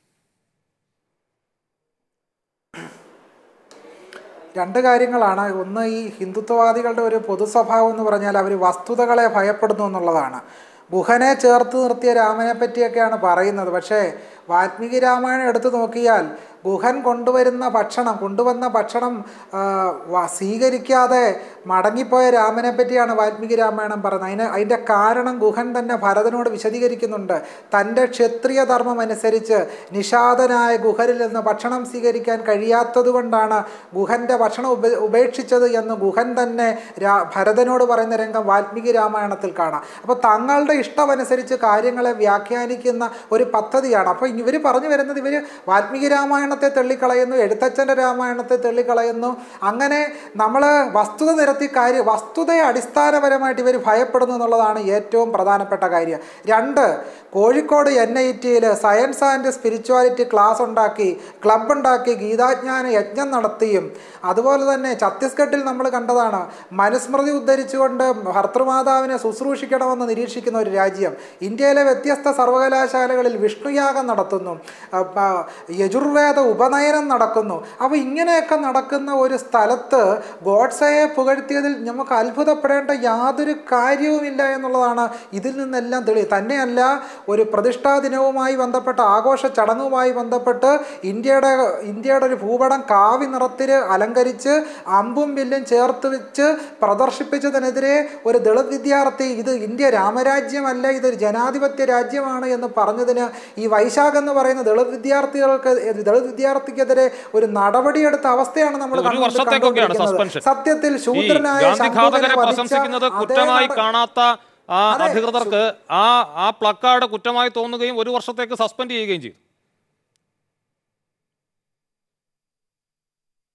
രണ്ട് കാര്യങ്ങളാണ് ഒന്ന് ഈ ഹിന്ദുത്വവാദികളുടെ ഒരു പൊതു സ്വഭാവം എന്ന് പറഞ്ഞാൽ അവർ വസ്തുതകളെ ഭയപ്പെടുന്നു എന്നുള്ളതാണ് ഗുഹനെ ചേർത്ത് നിർത്തിയ രാമനെ പറ്റിയൊക്കെയാണ് പറയുന്നത് പക്ഷേ വാൽമീകി രാമായണം എടുത്തു നോക്കിയാൽ ഗുഹൻ കൊണ്ടുവരുന്ന ഭക്ഷണം കൊണ്ടുവന്ന ഭക്ഷണം ആ, വ- സ്വീകരിക്കാതെ മടങ്ങിപ്പോയ രാമനെ പറ്റിയാണ് വാൽമീകി രാമായണം പറയുന്നത് അതിന് അതിൻ്റെ കാരണം ഗുഹൻ തന്നെ ഭരതനോട് വിശദീകരിക്കുന്നുണ്ട് തൻ്റെ ക്ഷത്രിയ ധർമ്മം അനുസരിച്ച് നിഷാദനായ ഗുഹരിൽ നിന്ന് ഭക്ഷണം സ്വീകരിക്കാൻ കഴിയാത്തത് കൊണ്ടാണ് ഗുഹൻ്റെ ഭക്ഷണം ഉപ ഉപേക്ഷിച്ചത് എന്ന് ഗുഹൻ തന്നെ രാ ഭരതനോട് പറയുന്ന രംഗം വാൽമീകി രാമായണത്തിൽ കാണാം അപ്പോൾ തങ്ങളുടെ ഇഷ്ടമനുസരിച്ച് കാര്യങ്ങളെ വ്യാഖ്യാനിക്കുന്ന ഒരു പദ്ധതിയാണ് അപ്പോൾ ഇവർ പറഞ്ഞു വരുന്നത് ഇവർ വാൽമീകി രാമായണത്തെ തള്ളിക്കളയുന്നു എഴുത്തച്ഛൻ്റെ രാമായണത്തെ തള്ളിക്കളയുന്നു അങ്ങനെ നമ്മൾ വസ്തുത നിരത്തി കാര്യം വസ്തുതയെ അടിസ്ഥാനപരമായിട്ട് ഇവർ ഭയപ്പെടുന്നു എന്നുള്ളതാണ് ഏറ്റവും പ്രധാനപ്പെട്ട കാര്യം രണ്ട് കോഴിക്കോട് എൻ ഐ ടിയിൽ സയൻസ് ആൻഡ് സ്പിരിച്വാലിറ്റി ക്ലാസ് ഉണ്ടാക്കി ക്ലബ് ഉണ്ടാക്കി ഗീതാജ്ഞാന യജ്ഞം നടത്തിയും അതുപോലെ തന്നെ ഛത്തീസ്ഗഡിൽ നമ്മൾ കണ്ടതാണ് മനുസ്മൃതി ഉദ്ധരിച്ചുകൊണ്ട് ഭർത്തൃമാതാവിനെ ശുശ്രൂഷിക്കണമെന്ന് നിരീക്ഷിക്കുന്ന ഒരു രാജ്യം ഇന്ത്യയിലെ വ്യത്യസ്ത സർവകലാശാലകളിൽ വിഷ്ണുയാഗം നടത്തുന്നു ആ, പ- യജുർവേദ ഉപനയനം നടക്കുന്നു അപ്പോൾ ഇങ്ങനെയൊക്കെ നടക്കുന്ന ഒരു സ്ഥലത്ത് ഗോഡ്സയെ പുകഴ്ത്തിയതിൽ നമുക്ക് അത്ഭുതപ്പെടേണ്ട യാതൊരു കാര്യവുമില്ല എന്നുള്ളതാണ് ഇതിൽ നിന്നെല്ലാം തെളി തന്നെയല്ല ഒരു പ്രതിഷ്ഠാ ദിനവുമായി ബന്ധപ്പെട്ട ആഘോഷ ചടങ്ങുമായി ബന്ധപ്പെട്ട് ഇന്ത്യയുടെ ഇന്ത്യയുടെ ഒരു ഭൂപടം കാവി നിറത്തിൽ അലങ്കരിച്ച് അമ്പും വില്ലും ചേർത്ത് വെച്ച് പ്രദർശിപ്പിച്ചതിനെതിരെ ഒരു ദളിത് വിദ്യാർത്ഥി ഇത് ഇന്ത്യ രാമരാജ്യമല്ല ഇതൊരു ജനാധിപത്യ രാജ്യമാണ് എന്ന് പറഞ്ഞതിന് ഈ വൈശാഖ് എന്ന് പറയുന്ന ദളിത് വിദ്യാർത്ഥികൾക്ക് ദളിത് വിദ്യാർത്ഥിക്കെതിരെ ഒരു നടപടിയെടുത്ത അവസ്ഥയാണ് നമ്മൾ ഒരു കണ്ടുകൊണ്ട് വർഷത്തേക്കൊക്കെയാണ് കണ്ടുകൊണ്ടിരിക്കുന്നത്. സസ്പെൻഷൻ സത്യത്തിൽ ഈ ശൂദ്രനായ ഗാന്ധി ശംഭുവിനെ ഘാതകരെ വധിച്ച പ്രശംസിക്കുന്നത് അതേ കുറ്റമായി നട- കാണാത്ത ആ അതെ, അധികൃതർക്ക് ആ ആ പ്ലക്കാർഡ് കുറ്റമായി തോന്നുകയും ഒരു വർഷത്തേക്ക് സസ്പെൻഡ് ചെയ്യുകയും ചെയ്തു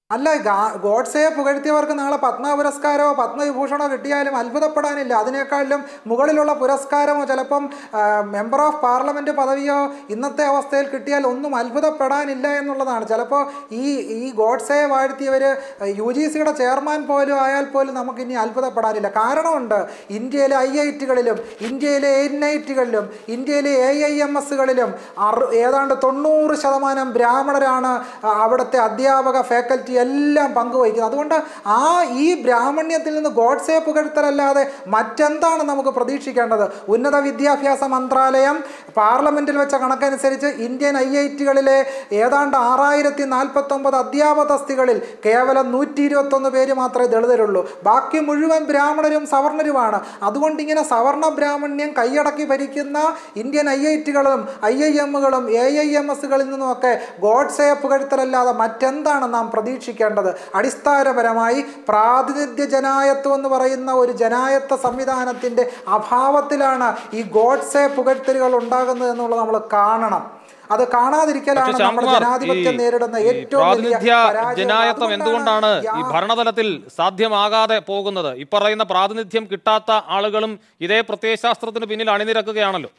അല്ല ഗാ- ഗോഡ്സെയെ പുകഴ്ത്തിയവർക്ക് നാളെ പത്മ പുരസ്കാരമോ പത്മവിഭൂഷണോ കിട്ടിയാലും അത്ഭുതപ്പെടാനില്ല അതിനേക്കാളും മുകളിലുള്ള പുരസ്കാരമോ ചിലപ്പം മെമ്പർ ഓഫ് പാർലമെന്റ് പദവിയോ ഇന്നത്തെ അവസ്ഥയിൽ കിട്ടിയാൽ ഒന്നും അത്ഭുതപ്പെടാനില്ല എന്നുള്ളതാണ് ചിലപ്പോൾ ഈ ഈ ഗോഡ്സെയെ വാഴ്ത്തിയവർ യു ജി സിയുടെ ചെയർമാൻ പോലും ആയാൽ പോലും നമുക്ക് ഇനി അത്ഭുതപ്പെടാനില്ല കാരണമുണ്ട് ഇന്ത്യയിലെ ഐ ഐ ടികളിലും ഇന്ത്യയിലെ എൻ ഐ ടികളിലും ഇന്ത്യയിലെ എ ഐ എം എസുകളിലും അറു ഏതാണ്ട് തൊണ്ണൂറ് ശതമാനം ബ്രാഹ്മണരാണ് അ- അവിടുത്തെ അധ്യാപക ഫാക്കൽറ്റി എല്ലാം പങ്കുവഹിക്കുന്നത് അതുകൊണ്ട് ആ ഈ ബ്രാഹ്മണ്യത്തിൽ നിന്ന് ഗോഡ്സെ പുകഴ്ത്തലല്ലാതെ മറ്റെന്താണ് നമുക്ക് പ്രതീക്ഷിക്കേണ്ടത് ഉന്നത വിദ്യാഭ്യാസ മന്ത്രാലയം പാർലമെന്റിൽ വെച്ച കണക്കനുസരിച്ച് ഇന്ത്യൻ ഐ ഐ ടികളിലെ ഏതാണ്ട് ആറായിരത്തി നാൽപ്പത്തൊമ്പത് അധ്യാപക തസ്തികളിൽ കേവലം നൂറ്റി ഇരുപത്തൊന്ന് പേര് മാത്രമേ ദളിതരുള്ളൂ ബാക്കി മുഴുവൻ ബ്രാഹ്മണരും സവർണരുമാണ് അതുകൊണ്ട് ഇങ്ങനെ സവർണ ബ്രാഹ്മണ്യം കൈയടക്കി ഭരിക്കുന്ന ഇന്ത്യൻ ഐ ഐ ടികളും ഐ ഐ എമ്മുകളും എ ഐ എം എസുകളിൽ നിന്നുമൊക്കെ ഗോഡ്സയെ പുകഴ്ത്തലല്ലാതെ മറ്റെന്താണ് നാം പ്രതീക്ഷിക്കേണ്ടത് അടിസ്ഥാനപരമായി പ്രാതിനിധ്യ ജനായത്വം എന്ന് പറയുന്ന ഒരു ജനായത്വ സംവിധാനത്തിൻ്റെ അഭാവത്തിലാണ് ഈ ഗോഡ്സെ പുകഴ്ത്തലുകൾ ഉണ്ടാകുന്നത് എന്നുള്ളത് നമ്മൾ കാണണം അത് കാണാതിരിക്കലാണ് പക്ഷെ നമ്മുടെ ശ്യാംകുമാർ ജനാധിപത്യം ഈ നേരിടുന്ന ഈ ഏറ്റവും വലിയ പ്രാതിനിധ്യ പരാജയം. ജനായത്വം എന്തുകൊണ്ടാണ് ഈ അതുകൊണ്ടാണ് ഭരണതലത്തിൽ സാധ്യമാകാതെ പോകുന്നത് ഇപ്പറയുന്ന പ്രാതിനിധ്യം കിട്ടാത്ത ആളുകളും ഇതേ പ്രത്യയശാസ്ത്രത്തിന് പിന്നിൽ അണിനിരക്കുകയാണല്ലോ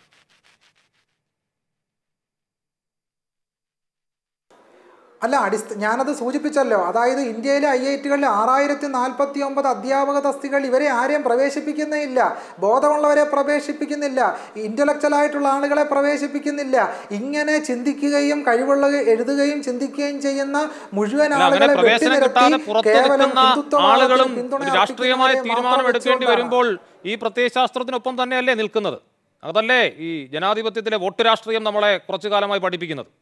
അല്ല അടിസ്ഥ ഞാനത് സൂചിപ്പിച്ചല്ലോ അതായത് ഇന്ത്യയിലെ ഐ ഐ ടികളിൽ ആറായിരത്തി നാൽപ്പത്തി ഒമ്പത് അധ്യാപക തസ്തികൾ ഇവരെ ആരെയും പ്രവേശിപ്പിക്കുന്നേ ഇല്ല ബോധമുള്ളവരെ പ്രവേശിപ്പിക്കുന്നില്ല ഇന്റലക്ച്വൽ ആയിട്ടുള്ള ആളുകളെ പ്രവേശിപ്പിക്കുന്നില്ല ഇങ്ങനെ ചിന്തിക്കുകയും കഴിവുള്ള എഴുതുകയും ചിന്തിക്കുകയും ചെയ്യുന്ന മുഴുവൻ അല്ല, അങ്ങനെ ആളുകളെ പ്രവേശനം വെട്ടിനിരത്തി കിട്ടാതെ പുറത്തു കേവലം നിൽക്കുന്ന ഹിന്ദുത്വവാദത്തിന് ആളുകളും പിന്തുണ ഒരു രാഷ്ട്രീയമായ അർപ്പിക്കുന്നവരെ തീരുമാനം മാത്രം എടുക്കേണ്ടി വെച്ചുകൊണ്ടാണ്. വരുമ്പോൾ ഈ പ്രത്യയശാസ്ത്രത്തിനൊപ്പം തന്നെയല്ലേ നിൽക്കുന്നത് അതല്ലേ ഈ ജനാധിപത്യത്തിലെ വോട്ട് രാഷ്ട്രീയം നമ്മളെ കുറച്ചു കാലമായി പഠിപ്പിക്കുന്നത്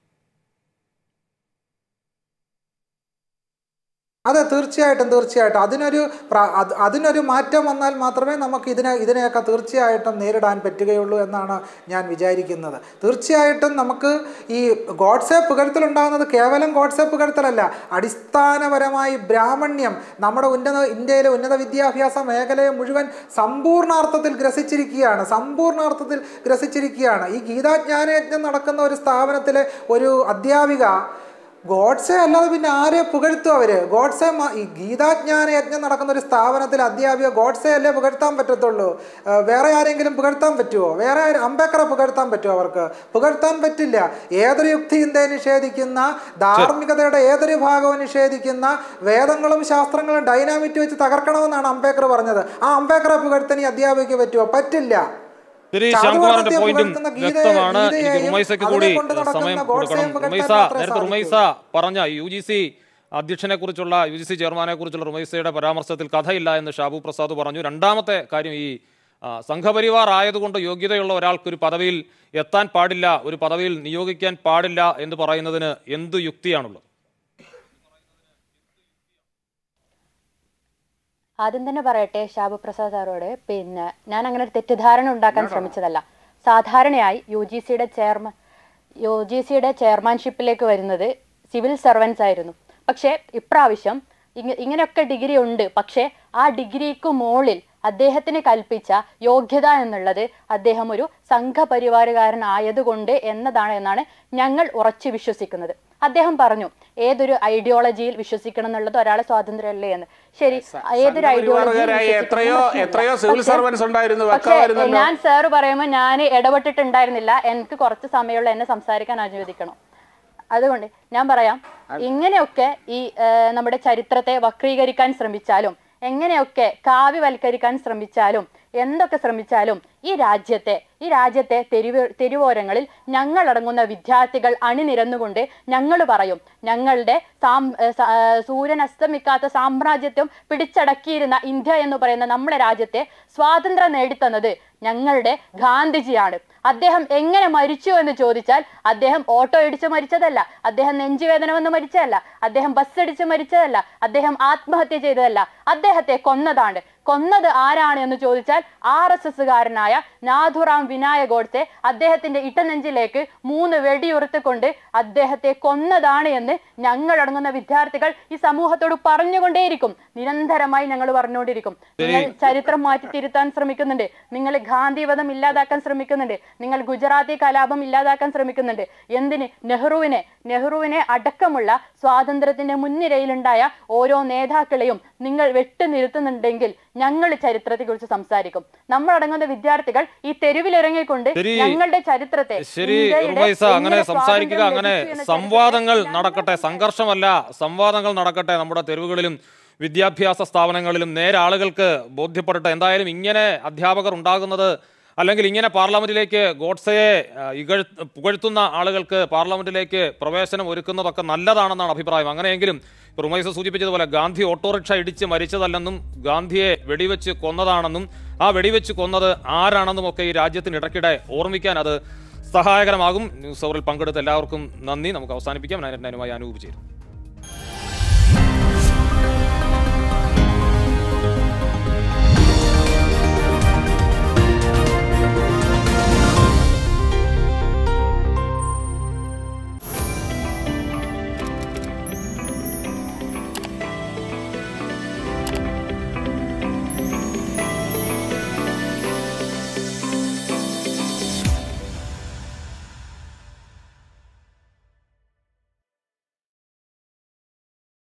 അതെ തീർച്ചയായിട്ടും തീർച്ചയായിട്ടും അതിനൊരു പ്ര- അത് അതിനൊരു മാറ്റം വന്നാൽ മാത്രമേ നമുക്ക് ഇതിനെ ഇതിനെയൊക്കെ തീർച്ചയായിട്ടും നേരിടാൻ പറ്റുകയുള്ളൂ എന്നാണ് ഞാൻ വിചാരിക്കുന്നത് തീർച്ചയായിട്ടും നമുക്ക് ഈ ഗോഡ്സെ പുകഴ്ത്തലുണ്ടാകുന്നത് കേവലം ഗോഡ്സെ പുകഴ്ത്തലല്ല അടിസ്ഥാനപരമായി ബ്രാഹ്മണ്യം നമ്മുടെ ഉന്നത ഇന്ത്യയിലെ ഉന്നത വിദ്യാഭ്യാസ മേഖലയെ മുഴുവൻ സമ്പൂർണ്ണാർത്ഥത്തിൽ ഗ്രസിച്ചിരിക്കുകയാണ് സമ്പൂർണ്ണാർത്ഥത്തിൽ ഗ്രസിച്ചിരിക്കുകയാണ് ഈ ഗീതാജ്ഞാനയജ്ഞം നടക്കുന്ന ഒരു സ്ഥാപനത്തിലെ ഒരു അധ്യാപിക ഗോഡ്സെ അല്ലാതെ പിന്നെ ആരെ പുകഴ്ത്തും അവര് ഗോഡ്സെ മ- ഈ ഗീതാജ്ഞാന യജ്ഞം നടക്കുന്ന ഒരു സ്ഥാപനത്തിൽ അധ്യാപിക ഗോഡ്സെ അല്ലേ പുകഴ്ത്താൻ പറ്റത്തുള്ളൂ ഏഹ് വേറെ ആരെങ്കിലും പുകഴ്ത്താൻ പറ്റുമോ വേറെ ആര് അംബേദ്കറെ പുകഴ്ത്താൻ പറ്റുമോ അവർക്ക് പുകഴ്ത്താൻ പറ്റില്ല ഏതൊരു യുക്തിചിന്തയെ നിഷേധിക്കുന്ന ധാർമ്മികതയുടെ ഏതൊരു ഭാഗവും നിഷേധിക്കുന്ന വേദങ്ങളും ശാസ്ത്രങ്ങളും ഡൈനാമിറ്റ് വെച്ച് തകർക്കണമെന്നാണ് അംബേദ്കർ പറഞ്ഞത് ആ അംബേദ്കറെ പുകഴ്ത്താൻ ഈ അധ്യാപികയ്ക്ക് പറ്റുമോ പറ്റില്ല ശരി ചാതുവർണ്ണത്തെ ശ്യാംകുമാറിന്റെ പോയിന്റും പുകഴ്ത്തുന്ന ഗീതയെ- വ്യക്തമാണ് എനിക്ക് ഗീതയെയും റുമൈസയ്ക്ക് അതിനെ കൂടി കൊണ്ട് നടക്കുന്ന സമയം ഗോഡ്സെയും കൊടുക്കണം പുകഴ്ത്താൻ റുമൈസ മാത്രമേ നേരത്തെ റുമൈസ സാധിക്കൂ. പറഞ്ഞ യു ജി സി അധ്യക്ഷനെ കുറിച്ചുള്ള യു ജി സി ചെയർമാനെ കുറിച്ചുള്ള റുമൈസയുടെ പരാമർശത്തിൽ കഥയില്ല എന്ന് ഷാബു പ്രസാദ് പറഞ്ഞു രണ്ടാമത്തെ കാര്യം ഈ ആ, സംഘപരിവാർ ആയതുകൊണ്ട് യോഗ്യതയുള്ള ഒരാൾക്ക് ഒരു പദവിയിൽ എത്താൻ പാടില്ല ഒരു പദവിയിൽ നിയോഗിക്കാൻ പാടില്ല എന്ന് പറയുന്നതിന് എന്ത് യുക്തിയാണുള്ളത് ആദ്യം തന്നെ പറയട്ടെ ഷാബു പ്രസാദ് സാറോട് പിന്നെ ഞാൻ അങ്ങനെ ഒരു തെറ്റിദ്ധാരണ ഉണ്ടാക്കാൻ ശ്രമിച്ചതല്ല സാധാരണയായി യു ജി സിയുടെ ചെയർമാൻ യു ജി സിയുടെ ചെയർമാൻഷിപ്പിലേക്ക് വരുന്നത് സിവിൽ സർവൻസ് ആയിരുന്നു പക്ഷേ ഇപ്രാവശ്യം ഇങ്ങ ഇങ്ങനെയൊക്കെ ഡിഗ്രി ഉണ്ട് പക്ഷേ ആ ഡിഗ്രിക്ക് മുകളിൽ അദ്ദേഹത്തിന് കൽപ്പിച്ച യോഗ്യത എന്നുള്ളത് അദ്ദേഹം ഒരു സംഘപരിവാറുകാരനായതുകൊണ്ട് എന്നതാണ് എന്നാണ് ഞങ്ങൾ ഉറച്ചു വിശ്വസിക്കുന്നത് അദ്ദേഹം പറഞ്ഞു ഏതൊരു ഐഡിയോളജിയിൽ വിശ്വസിക്കണം എന്നുള്ളത് ഒരാളെ സ്വാതന്ത്ര്യമല്ലേ എന്ന് ശരി ഏതൊരു സംഘപരിവാറുകാരായ എത്രയോ എത്രയോ സിവിൽ സർവൻസ് ഉണ്ടായിരുന്നു വെക്കാമായിരുന്നല്ലോ ഞാൻ സാറ് പറയുമ്പോൾ ഞാൻ ഇടപെട്ടിട്ടുണ്ടായിരുന്നില്ല എനിക്ക് കുറച്ച് സമയമുള്ള എന്നെ സംസാരിക്കാൻ അനുവദിക്കണം അതുകൊണ്ട് ഞാൻ പറയാം ഇങ്ങനെയൊക്കെ ഈ ഏഹ്, നമ്മുടെ ചരിത്രത്തെ വക്രീകരിക്കാൻ ശ്രമിച്ചാലും എങ്ങനെയൊക്കെ കാവ്യവൽക്കരിക്കാൻ ശ്രമിച്ചാലും എന്തൊക്കെ ശ്രമിച്ചാലും ഈ രാജ്യത്തെ ഈ രാജ്യത്തെ തെരുവ് തെരുവോരങ്ങളിൽ ഞങ്ങളടങ്ങുന്ന വിദ്യാർത്ഥികൾ അണിനിരന്നുകൊണ്ട് ഞങ്ങൾ പറയും ഞങ്ങളുടെ സാം ഏഹ് സ- ഏഹ് സൂര്യൻ അസ്തമിക്കാത്ത സാമ്രാജ്യത്വം പിടിച്ചടക്കിയിരുന്ന ഇന്ത്യ എന്ന് പറയുന്ന നമ്മുടെ രാജ്യത്തെ സ്വാതന്ത്ര്യം നേടിത്തന്നത് ഞങ്ങളുടെ ഗാന്ധിജിയാണ് അദ്ദേഹം എങ്ങനെ മരിച്ചു എന്ന് ചോദിച്ചാൽ അദ്ദേഹം ഓട്ടോ ഇടിച്ച് മരിച്ചതല്ല അദ്ദേഹം നെഞ്ചുവേദന വന്ന് മരിച്ചതല്ല അദ്ദേഹം ബസ് ഇടിച്ച് മരിച്ചതല്ല അദ്ദേഹം ആത്മഹത്യ ചെയ്തതല്ല അദ്ദേഹത്തെ കൊന്നതാണ് കൊന്നത് ആരാണ് എന്ന് ചോദിച്ചാൽ ആർ എസ് എസ്സുകാരനായ നാഥുറാം വിനായ ഗോഡ്സെ അദ്ദേഹത്തിന്റെ ഇട്ടനെഞ്ചിലേക്ക് മൂന്ന് വെടിയുറുത്തുകൊണ്ട് അദ്ദേഹത്തെ കൊന്നതാണ് എന്ന് ഞങ്ങളടങ്ങുന്ന വിദ്യാർത്ഥികൾ ഈ സമൂഹത്തോട് പറഞ്ഞുകൊണ്ടേയിരിക്കും നിരന്തരമായി ഞങ്ങൾ പറഞ്ഞുകൊണ്ടിരിക്കും നിങ്ങൾ ചരിത്രം മാറ്റി തിരുത്താൻ ശ്രമിക്കുന്നുണ്ട് നിങ്ങൾ ഗാന്ധിവധം ഇല്ലാതാക്കാൻ ശ്രമിക്കുന്നുണ്ട് നിങ്ങൾ ഗുജറാത്തി കലാപം ഇല്ലാതാക്കാൻ ശ്രമിക്കുന്നുണ്ട് എന്തിന് നെഹ്റുവിനെ നെഹ്റുവിനെ അടക്കമുള്ള സ്വാതന്ത്ര്യത്തിന്റെ മുൻനിരയിലുണ്ടായ ഓരോ നേതാക്കളെയും നിങ്ങൾ വെട്ടുനിരുത്തുന്നുണ്ടെങ്കിൽ ഞങ്ങൾ ചരിത്രത്തെക്കുറിച്ച് സംസാരിക്കും നമ്മളടങ്ങുന്ന വിദ്യാർത്ഥികൾ ഈ തെരുവിലിറങ്ങിക്കൊണ്ട് ശരി. ഞങ്ങളുടെ ചരിത്രത്തെ ശരി ഇന്ത്യയുടെ റുമൈസ അങ്ങനെ എങ്ങനെ സംസാരിക്കുക സ്വാതന്ത്ര്യം അങ്ങനെ ലഭിച്ചു എന്ന ചരിത്രത്തെ സംവാദങ്ങൾ ഞങ്ങൾ നടക്കട്ടെ സംഘർഷമല്ല സംവാദങ്ങൾ നടക്കട്ടെ നമ്മുടെ തെരുവുകളിലും വിദ്യാഭ്യാസ സ്ഥാപനങ്ങളിലും നേരെ ആളുകൾക്ക് ബോധ്യപ്പെടട്ടെ എന്തായാലും ഇങ്ങനെ അധ്യാപകർ ഉണ്ടാകുന്നത് അല്ലെങ്കിൽ ഇങ്ങനെ പാർലമെന്റിലേക്ക് ഗോഡ്സയെ ആ, ഇകഴ് പുകഴ്ത്തുന്ന ആളുകൾക്ക് പാർലമെന്റിലേക്ക് പ്രവേശനം ഒരുക്കുന്നതൊക്കെ നല്ലതാണെന്നാണ് അഭിപ്രായം അങ്ങനെയെങ്കിലും ഇപ്പോൾ റുമൈസ സൂചിപ്പിച്ചതുപോലെ ഗാന്ധി ഓട്ടോറിക്ഷ ഇടിച്ച് മരിച്ചതല്ലെന്നും ഗാന്ധിയെ വെടിവെച്ച് കൊന്നതാണെന്നും ആ വെടിവെച്ച് കൊന്നത് ആരാണെന്നും ഒക്കെ ഈ രാജ്യത്തിന് ഇടയ്ക്കിടെ ഓർമ്മിക്കാൻ അത് സഹായകരമാകും ന്യൂസ് അവറിൽ പങ്കെടുത്ത എല്ലാവർക്കും നന്ദി നമുക്ക് അവസാനിപ്പിക്കാം നയനുമായി അനൂപ് ചേരും